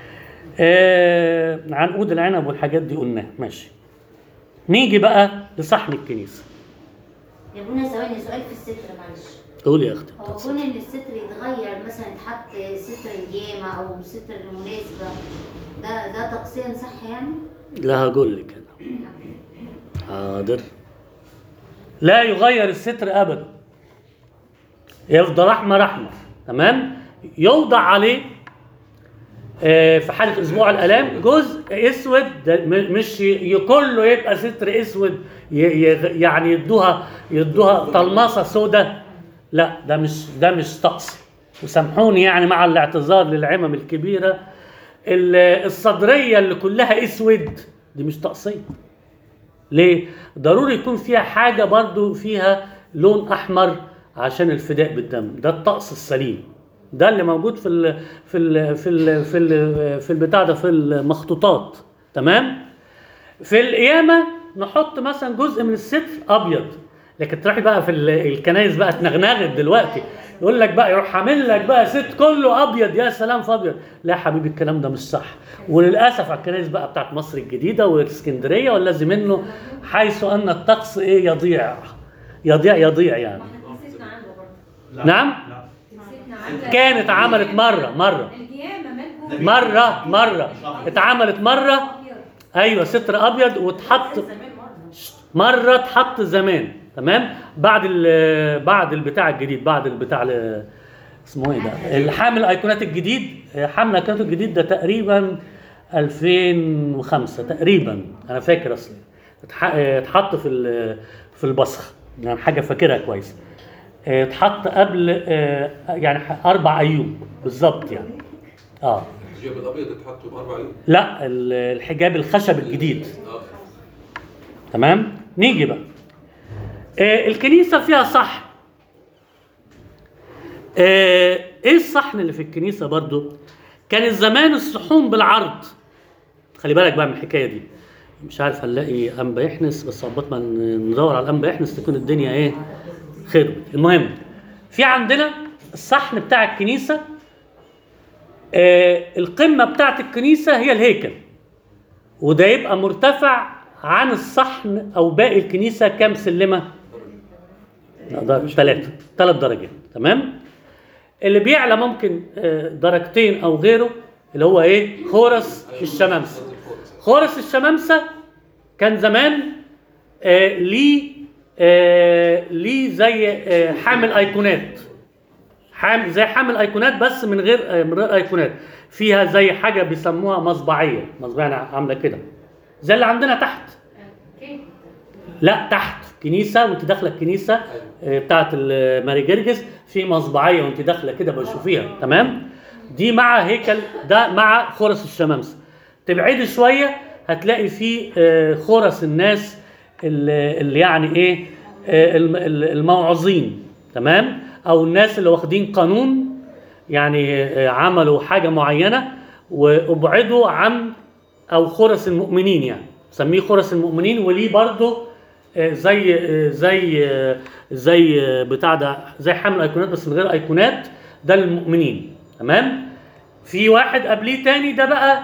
آه عنقود العنب والحاجات دي قلناها ماشي نيجي بقى لصحن الكنيسه يا ابونا ثواني سؤال في الستر معلش قولي يا اختي هو كون ان الستر يتغير مثلا يتحط ستر الجامع او ستر المناسبة ده ده تقسيم صح يعني؟ لا هقول لك انا حاضر لا يغير الستر ابدا يفضل احمر احمر تمام يوضع عليه آه، في حاله اسبوع الالام جزء اسود ده م- مش ي- كله يبقى ستر اسود ي- ي- يعني يدوها يدوها طلماسه سوداء لا ده مش ده مش طقس وسامحوني يعني مع الاعتذار للعمم الكبيره ال- الصدريه اللي كلها اسود دي مش طقسيه ليه ضروري يكون فيها حاجه برضو فيها لون احمر عشان الفداء بالدم ده الطقس السليم ده اللي موجود في ال في ال في ال في ال في البتاع ده في المخطوطات تمام في القيامه نحط مثلا جزء من الستر ابيض لكن تروحي بقى في ال- الكنايس بقى اتنغنغت دلوقتي يقول لك بقى يروح عامل لك بقى ست كله ابيض يا سلام في ابيض لا يا حبيبي الكلام ده مش صح وللاسف على الكنايس بقى بتاعت مصر الجديده والاسكندريه والذي منه حيث ان الطقس ايه يضيع يضيع يضيع يعني نسيتنا عنده برضه نعم لا نسيتنا عنده كانت عملت مره مره القيامة مالكم مره مره اتعملت مره ايوه ستر ابيض واتحط مره اتحط زمان تمام بعد ال بعد البتاع الجديد بعد البتاع ال- اسمه ايه ده الحامل الايقونات الجديد حامل الايقونات الجديد ده تقريبا 2005 تقريبا انا فاكر اصلا اتح- اتحط في ال- في البصخ يعني حاجه فاكرها كويس اتحط قبل آه، يعني اربع ايوب بالظبط يعني اه الحجاب الابيض اتحط باربع يوم لا ال- الحجاب الخشب الجديد اه تمام نيجي بقى آه الكنيسة فيها صحن آه ايه الصحن اللي في الكنيسة برضو كان زمان الصحون بالعرض خلي بالك بقى من الحكاية دي مش عارف هنلاقي انبا يحنس بس عقبال ما ندور على الانبا يحنس تكون الدنيا ايه خير المهم في عندنا الصحن بتاع الكنيسة آه القمة بتاعت الكنيسة هي الهيكل وده يبقى مرتفع عن الصحن او باقي الكنيسه كام سلمه؟ ثلاثه ثلاث درجات تمام؟ اللي بيعلى ممكن آه، درجتين او غيره اللي هو ايه؟ خورس الشمامسه. خورس الشمامسه كان زمان آه ليه آه ليه زي آه حامل ايقونات حامل زي حامل ايقونات بس من غير آه من غير ايقونات فيها زي حاجه بيسموها مصبعيه مصبعيه عامله كده زي اللي عندنا تحت لا تحت كنيسه وانت داخله الكنيسه آه، بتاعت ال- ماري جرجس في مصبعيه وانت داخله كده بشوفيها تمام دي مع هيكل ده مع خرس الشمامسه تبعدي شويه هتلاقي في آه، خرس الناس اللي اللي يعني ايه آه، الم- ال- الموعظين تمام او الناس اللي واخدين قانون يعني آه، عملوا حاجه معينه وابعدوا عن او خرس المؤمنين يعني سميه خرس المؤمنين وليه برضه آه، زي آه، زي آه، زي آه، بتاع ده زي حمل ايقونات بس من غير ايقونات ده للمؤمنين تمام في واحد قبليه تاني ده بقى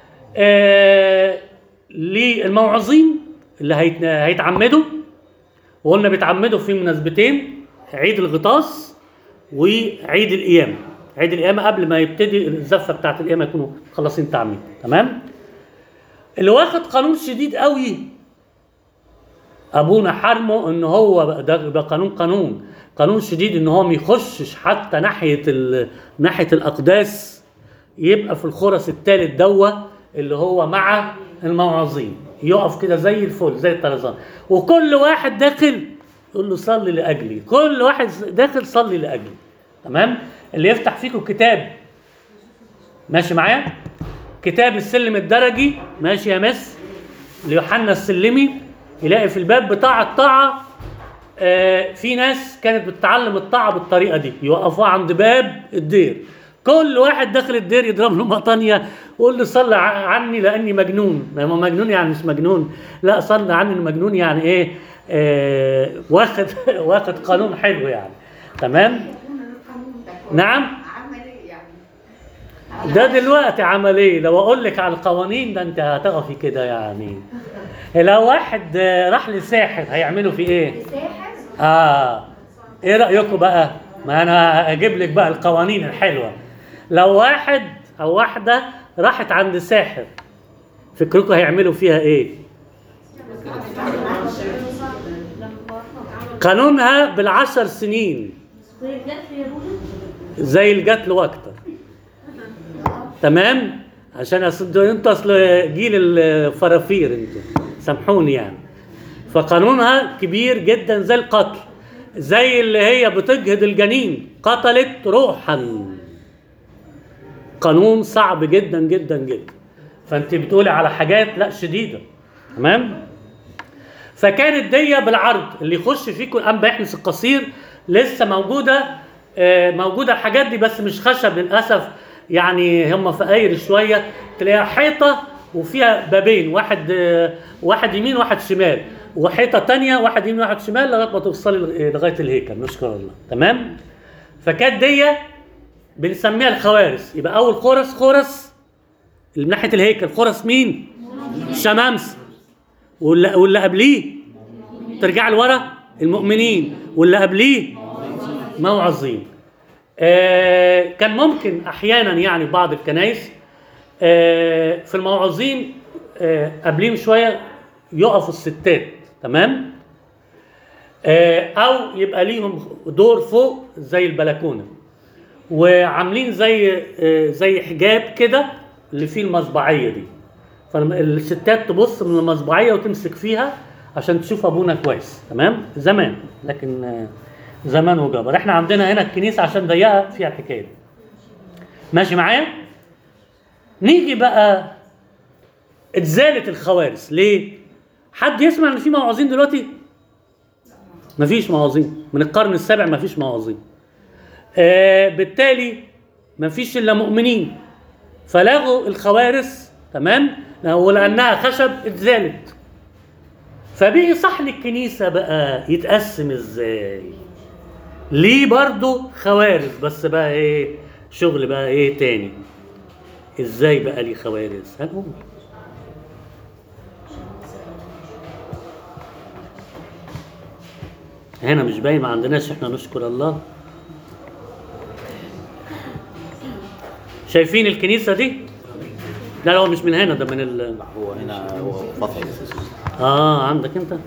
آه للموعظين اللي هيت- هيتعمدوا وقلنا بيتعمدوا في مناسبتين عيد الغطاس وعيد القيامة عيد القيامة قبل ما يبتدي الزفة بتاعت القيامة يكونوا مخلصين تعميد تمام اللي واخد قانون شديد قوي ابونا حرمه ان هو ده, ده قانون قانون قانون شديد ان هو ما يخشش حتى ناحيه ال- ناحيه الاقداس يبقى في الخرس الثالث دوا اللي هو مع الموعظين يقف كده زي الفل زي الطرزان وكل واحد داخل يقول له صلي لاجلي كل واحد داخل صلي لاجلي تمام اللي يفتح فيكم كتاب ماشي معايا كتاب السلم الدرجي ماشي يا مس ليوحنا السلمي يلاقي في الباب بتاع الطاعة آه في ناس كانت بتتعلم الطاعة بالطريقة دي يوقفوها عند باب الدير كل واحد داخل الدير يضرب له مطانية ويقول له صلي ع- عني لأني مجنون ما هو مجنون يعني مش مجنون لا صلي عني إنه مجنون يعني إيه آه واخد واخد قانون حلو يعني تمام نعم عملية يعني ده دلوقتي عمل ايه لو اقول لك على القوانين ده انت هتقفي كده يعني لو واحد آه، راح لساحر هيعملوا فيه ايه ساحر اه ايه رايكم بقى ما انا اجيب لك بقى القوانين الحلوه لو واحد او واحده راحت عند ساحر فكركم هيعملوا فيها ايه قانونها بالعشر سنين زي الجد في يهوذا زي القتل واكتر تمام عشان اصل انتوا اصل جيل الفرافير انتوا سامحوني يعني فقانونها كبير جدا زي القتل زي اللي هي بتجهد الجنين قتلت روحا قانون صعب جدا جدا جدا فانت بتقولي على حاجات لا شديده تمام فكانت دي بالعرض اللي يخش فيكم الان بيحنس القصير لسه موجوده آه، موجوده الحاجات دي بس مش خشب للاسف يعني هم فقاير شويه تلاقيها حيطه وفيها بابين واحد آه، واحد يمين واحد شمال وحيطه تانية واحد يمين واحد شمال لغايه ما توصلي لغ- لغايه الهيكل نشكر الله تمام فكانت دي بنسميها الخوارس يبقى اول خرس خرس اللي من ناحيه الهيكل خرس مين؟ شمامسه واللي, واللي قبليه ترجع لورا المؤمنين واللي قبليه موعظين آه كان ممكن احيانا يعني بعض الكنائس آه في الموعظين آه قبليهم شويه يقفوا الستات تمام آه او يبقى ليهم دور فوق زي البلكونه وعاملين زي آه زي حجاب كده اللي فيه المصبعيه دي فالستات تبص من المصبعيه وتمسك فيها عشان تشوف ابونا كويس تمام زمان لكن آه، زمان وجبر احنا عندنا هنا الكنيسه عشان ضيقه فيها الحكايه دي ماشي معايا نيجي بقى اتزالت الخوارث ليه حد يسمع ان في موعظين دلوقتي مفيش موعظين من القرن السابع مفيش موعظين آه بالتالي مفيش الا مؤمنين فلغوا الخوارث تمام ولانها خشب اتزالت فبقي صحن الكنيسه بقى يتقسم ازاي ليه برضو خوارث بس بقى ايه شغل بقى ايه تاني ازاي بقى ليه خوارث هنقول هنا مش باين ما عندناش احنا نشكر الله شايفين الكنيسه دي لا لا هو مش من هنا ده من ال هو هنا هو فتح اه عندك انت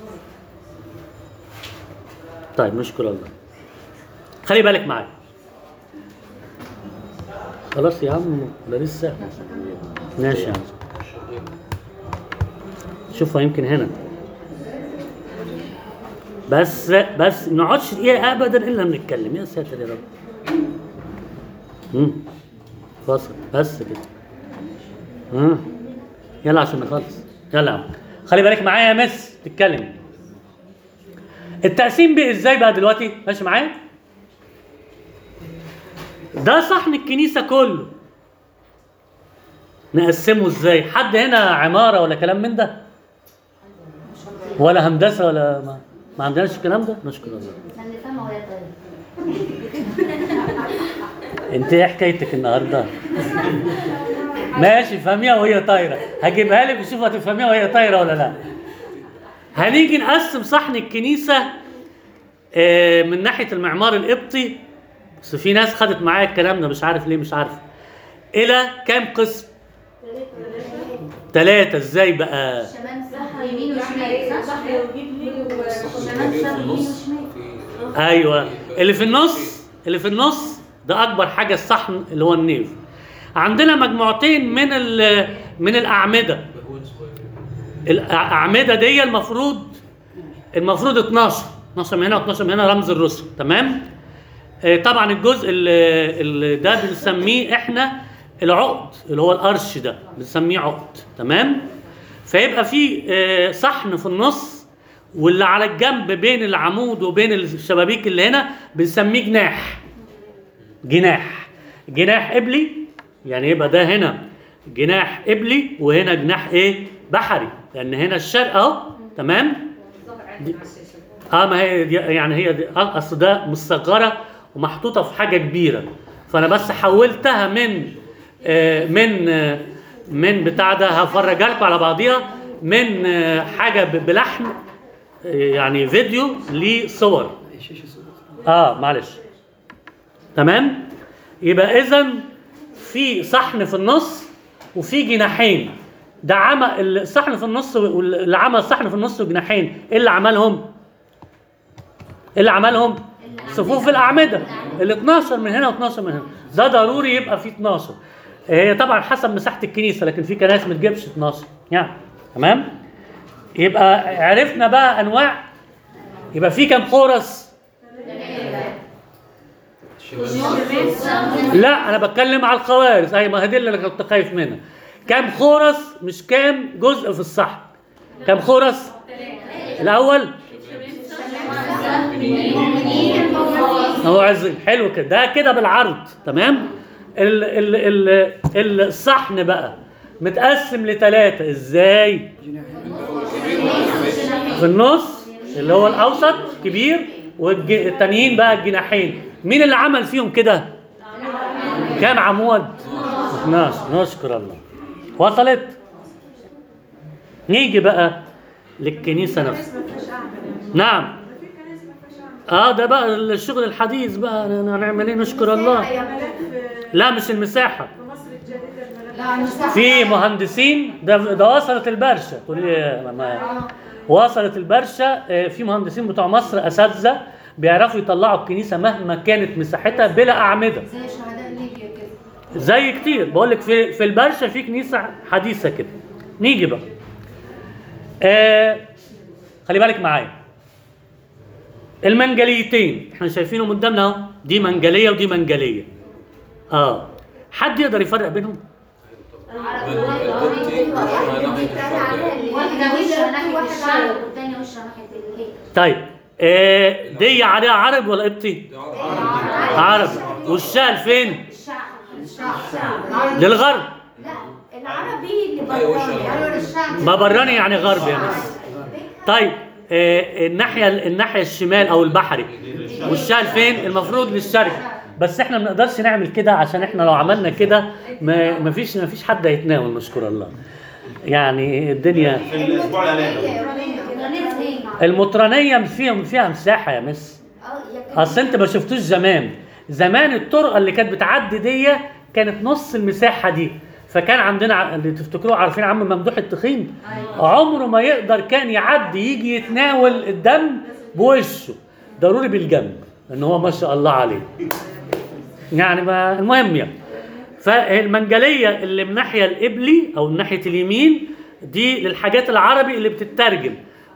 طيب نشكر الله خلي بالك معايا خلاص يا عم ده لسه ماشي يا عم شوفها يمكن هنا بس بس ما نقعدش دقيقه ابدا الا بنتكلم يا ساتر يا رب مم. فاصل بس كده مم. يلا عشان نخلص يلا يا عم خلي بالك معايا يا مس تتكلم التقسيم بقى ازاي بقى دلوقتي ماشي معايا ده صحن الكنيسه كله نقسمه ازاي حد هنا عماره ولا كلام من ده ولا هندسه ولا ما, ما عندناش الكلام ده نشكر الله اللي فاهمه وهي طيب انت ايه حكايتك النهارده ماشي فاهميها وهي طايره هجيبها لك وشوف هتفهميها وهي طايره ولا لا هنيجي نقسم صحن الكنيسه آه، من ناحيه المعمار القبطي بس في ناس خدت معايا الكلام ده مش عارف ليه مش عارف الى كام قسم ثلاثة ازاي بقى شمال صح يمين وشمال صح شمال صح يمين وشمال ايوه اللي في النص اللي في النص ده اكبر حاجه الصحن اللي هو النيف عندنا مجموعتين من ال- من الاعمده الاعمده دي المفروض المفروض 12 12 من هنا و12 من هنا رمز الرسل تمام آه، طبعا الجزء اللي, اللي ده بنسميه احنا العقد اللي هو القرش ده بنسميه عقد تمام فيبقى في آه، صحن في النص واللي على الجنب بين العمود وبين الشبابيك اللي هنا بنسميه جناح جناح جناح قبلي يعني يبقى ده هنا جناح قبلي وهنا جناح ايه بحري لان هنا الشرق اهو تمام دي- اه ما هي دي يعني هي دي آه، اصل ده مصغره ومحطوطه في حاجه كبيره فانا بس حولتها من آه من آه من بتاع ده هفرجها لكم على بعضيها من آه حاجه ب- بلحم آه يعني فيديو لصور اه معلش تمام يبقى اذا في صحن في النص وفي جناحين ده عمل الصحن في النص واللي عمل صحن في النص وجناحين ايه اللي عملهم؟ ايه اللي عملهم؟ صفوف الاعمده ال 12 من هنا و12 من هنا ده ضروري يبقى في 12 هي طبعا حسب مساحه الكنيسه لكن في كنائس ما تجيبش 12 يعني تمام؟ يبقى عرفنا بقى انواع يبقى في كام خورس؟ لا انا بتكلم على الخوارز اي ما هي دي اللي انا كنت خايف منها كام خورس مش كام جزء في الصحن كام خورس الاول هو عز حلو كده ده كده بالعرض تمام ال ال ال الصحن بقى متقسم لثلاثة ازاي في النص اللي هو الاوسط كبير والتانيين بقى الجناحين مين اللي عمل فيهم كده كام عمود 12 نشكر الله وصلت نيجي بقى للكنيسة نفسها نعم اه ده بقى الشغل الحديث بقى هنعمل ايه نشكر الله لا مش المساحة لا مساحة في مهندسين ده ده وصلت البرشا تقول لي يا ما وصلت البرشا آه، في مهندسين بتوع مصر اساتذه بيعرفوا يطلعوا الكنيسه مهما كانت مساحتها بلا اعمده زي شهداء ليبيا كده زي كتير بقول لك في في البرشا في كنيسه حديثه كده نيجي بقى آه خلي بالك معايا المنجليتين احنا شايفينهم قدامنا اهو دي منجليه ودي منجليه اه حد يقدر يفرق بينهم واحدة وشها ناحية الشرق والتانية وشها ناحية الهيك طيب آه دي عليها عرب ولا قبطي عرب والشال فين للغرب لا العربي اللي أيوة، براني وش يعني الشعب ما براني يعني غرب يا ناس طيب آه الناحيه الناحيه الشمال او البحري والشال فين المفروض للشرق بس احنا ما نقدرش نعمل كده عشان احنا لو عملنا كده ما ما فيش ما فيش حد هيتناول نشكر الله يعني الدنيا في الاسبوع الاعلاني المطرانيه فيها فيها مساحه يا مس اصل انت ما شفتوش زمان زمان الطرقه اللي كانت بتعدي دي كانت نص المساحه دي فكان عندنا ع- اللي تفتكروه عارفين عم ممدوح التخين عمره ما يقدر كان يعدي يجي يتناول الدم بوشه ضروري بالجنب ان هو ما شاء الله عليه يعني ما المهم يعني فالمنجليه اللي من ناحيه القبلي او من ناحيه اليمين دي للحاجات العربي اللي بتترجم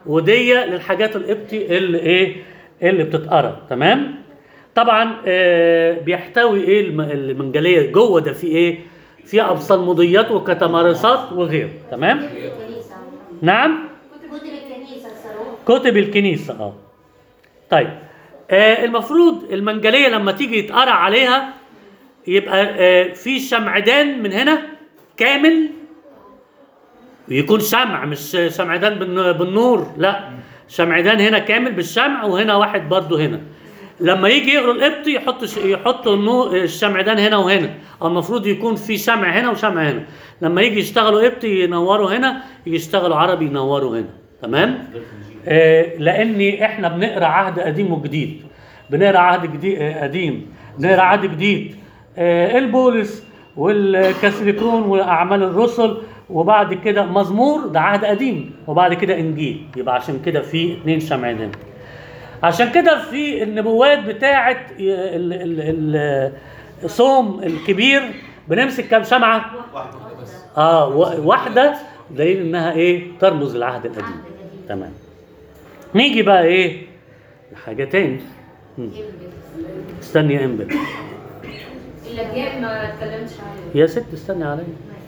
ودي للحاجات القبطي اللي ايه اللي بتتقرا تمام طبعا آه بيحتوي ايه الم- المنجليه جوه ده في ايه في ابصلموديات وكتمارسات وغيره تمام الكنيسة نعم كتب الكنيسة الصاروخ كتب الكنيسة اه طيب آه المفروض المنجلية لما تيجي يتقرا عليها يبقى آه في شمعدان من هنا كامل ويكون شمع مش شمعدان بالن- بالنور لا شمعدان هنا كامل بالشمع وهنا واحد برضو هنا لما يجي يقروا القبطي يحط ش- يحطوا النور الشمعدان هنا وهنا أو المفروض يكون في شمع هنا وشمع هنا لما يجي يشتغلوا قبطي ينوروا هنا يجي يشتغلوا عربي ينوروا هنا تمام آه لان احنا بنقرا عهد قديم وجديد بنقرا عهد جديد آه قديم بنقرا عهد جديد آه البولس والكاثوليكون واعمال الرسل وبعد كده مزمور ده عهد قديم وبعد كده انجيل يبقى عشان كده في اتنين شمعدان عشان كده في النبوات بتاعه ال- ال- ال- الصوم الكبير بنمسك كام شمعه واحدة بس اه و- واحده دليل انها ايه ترمز للعهد القديم تمام نيجي بقى ايه لحاجه تاني مم. استني يا انبل اللجان ما اتكلمتش عليه يا ست استني عليا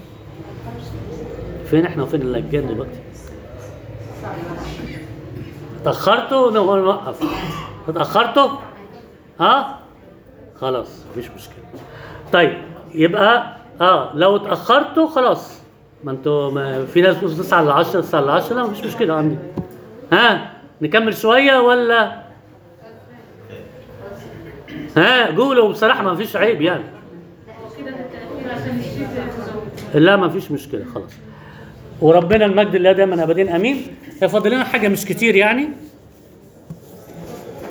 فين احنا وفين اللجان دلوقتي اتأخرتوا نو- نوقف اتأخرتوا ها خلاص مفيش مشكلة طيب يبقى اه لو اتأخرتوا خلاص ما انتوا ما في ناس بتقول 9 ل 10 9 ل 10 لا مفيش مشكلة عندي ها نكمل شوية ولا ها قولوا بصراحة ما فيش عيب يعني كده بالتأخير عشان الشيء لا ما فيش مشكلة خلاص وربنا المجد لله دايما ابدا امين فاضل لنا حاجه مش كتير يعني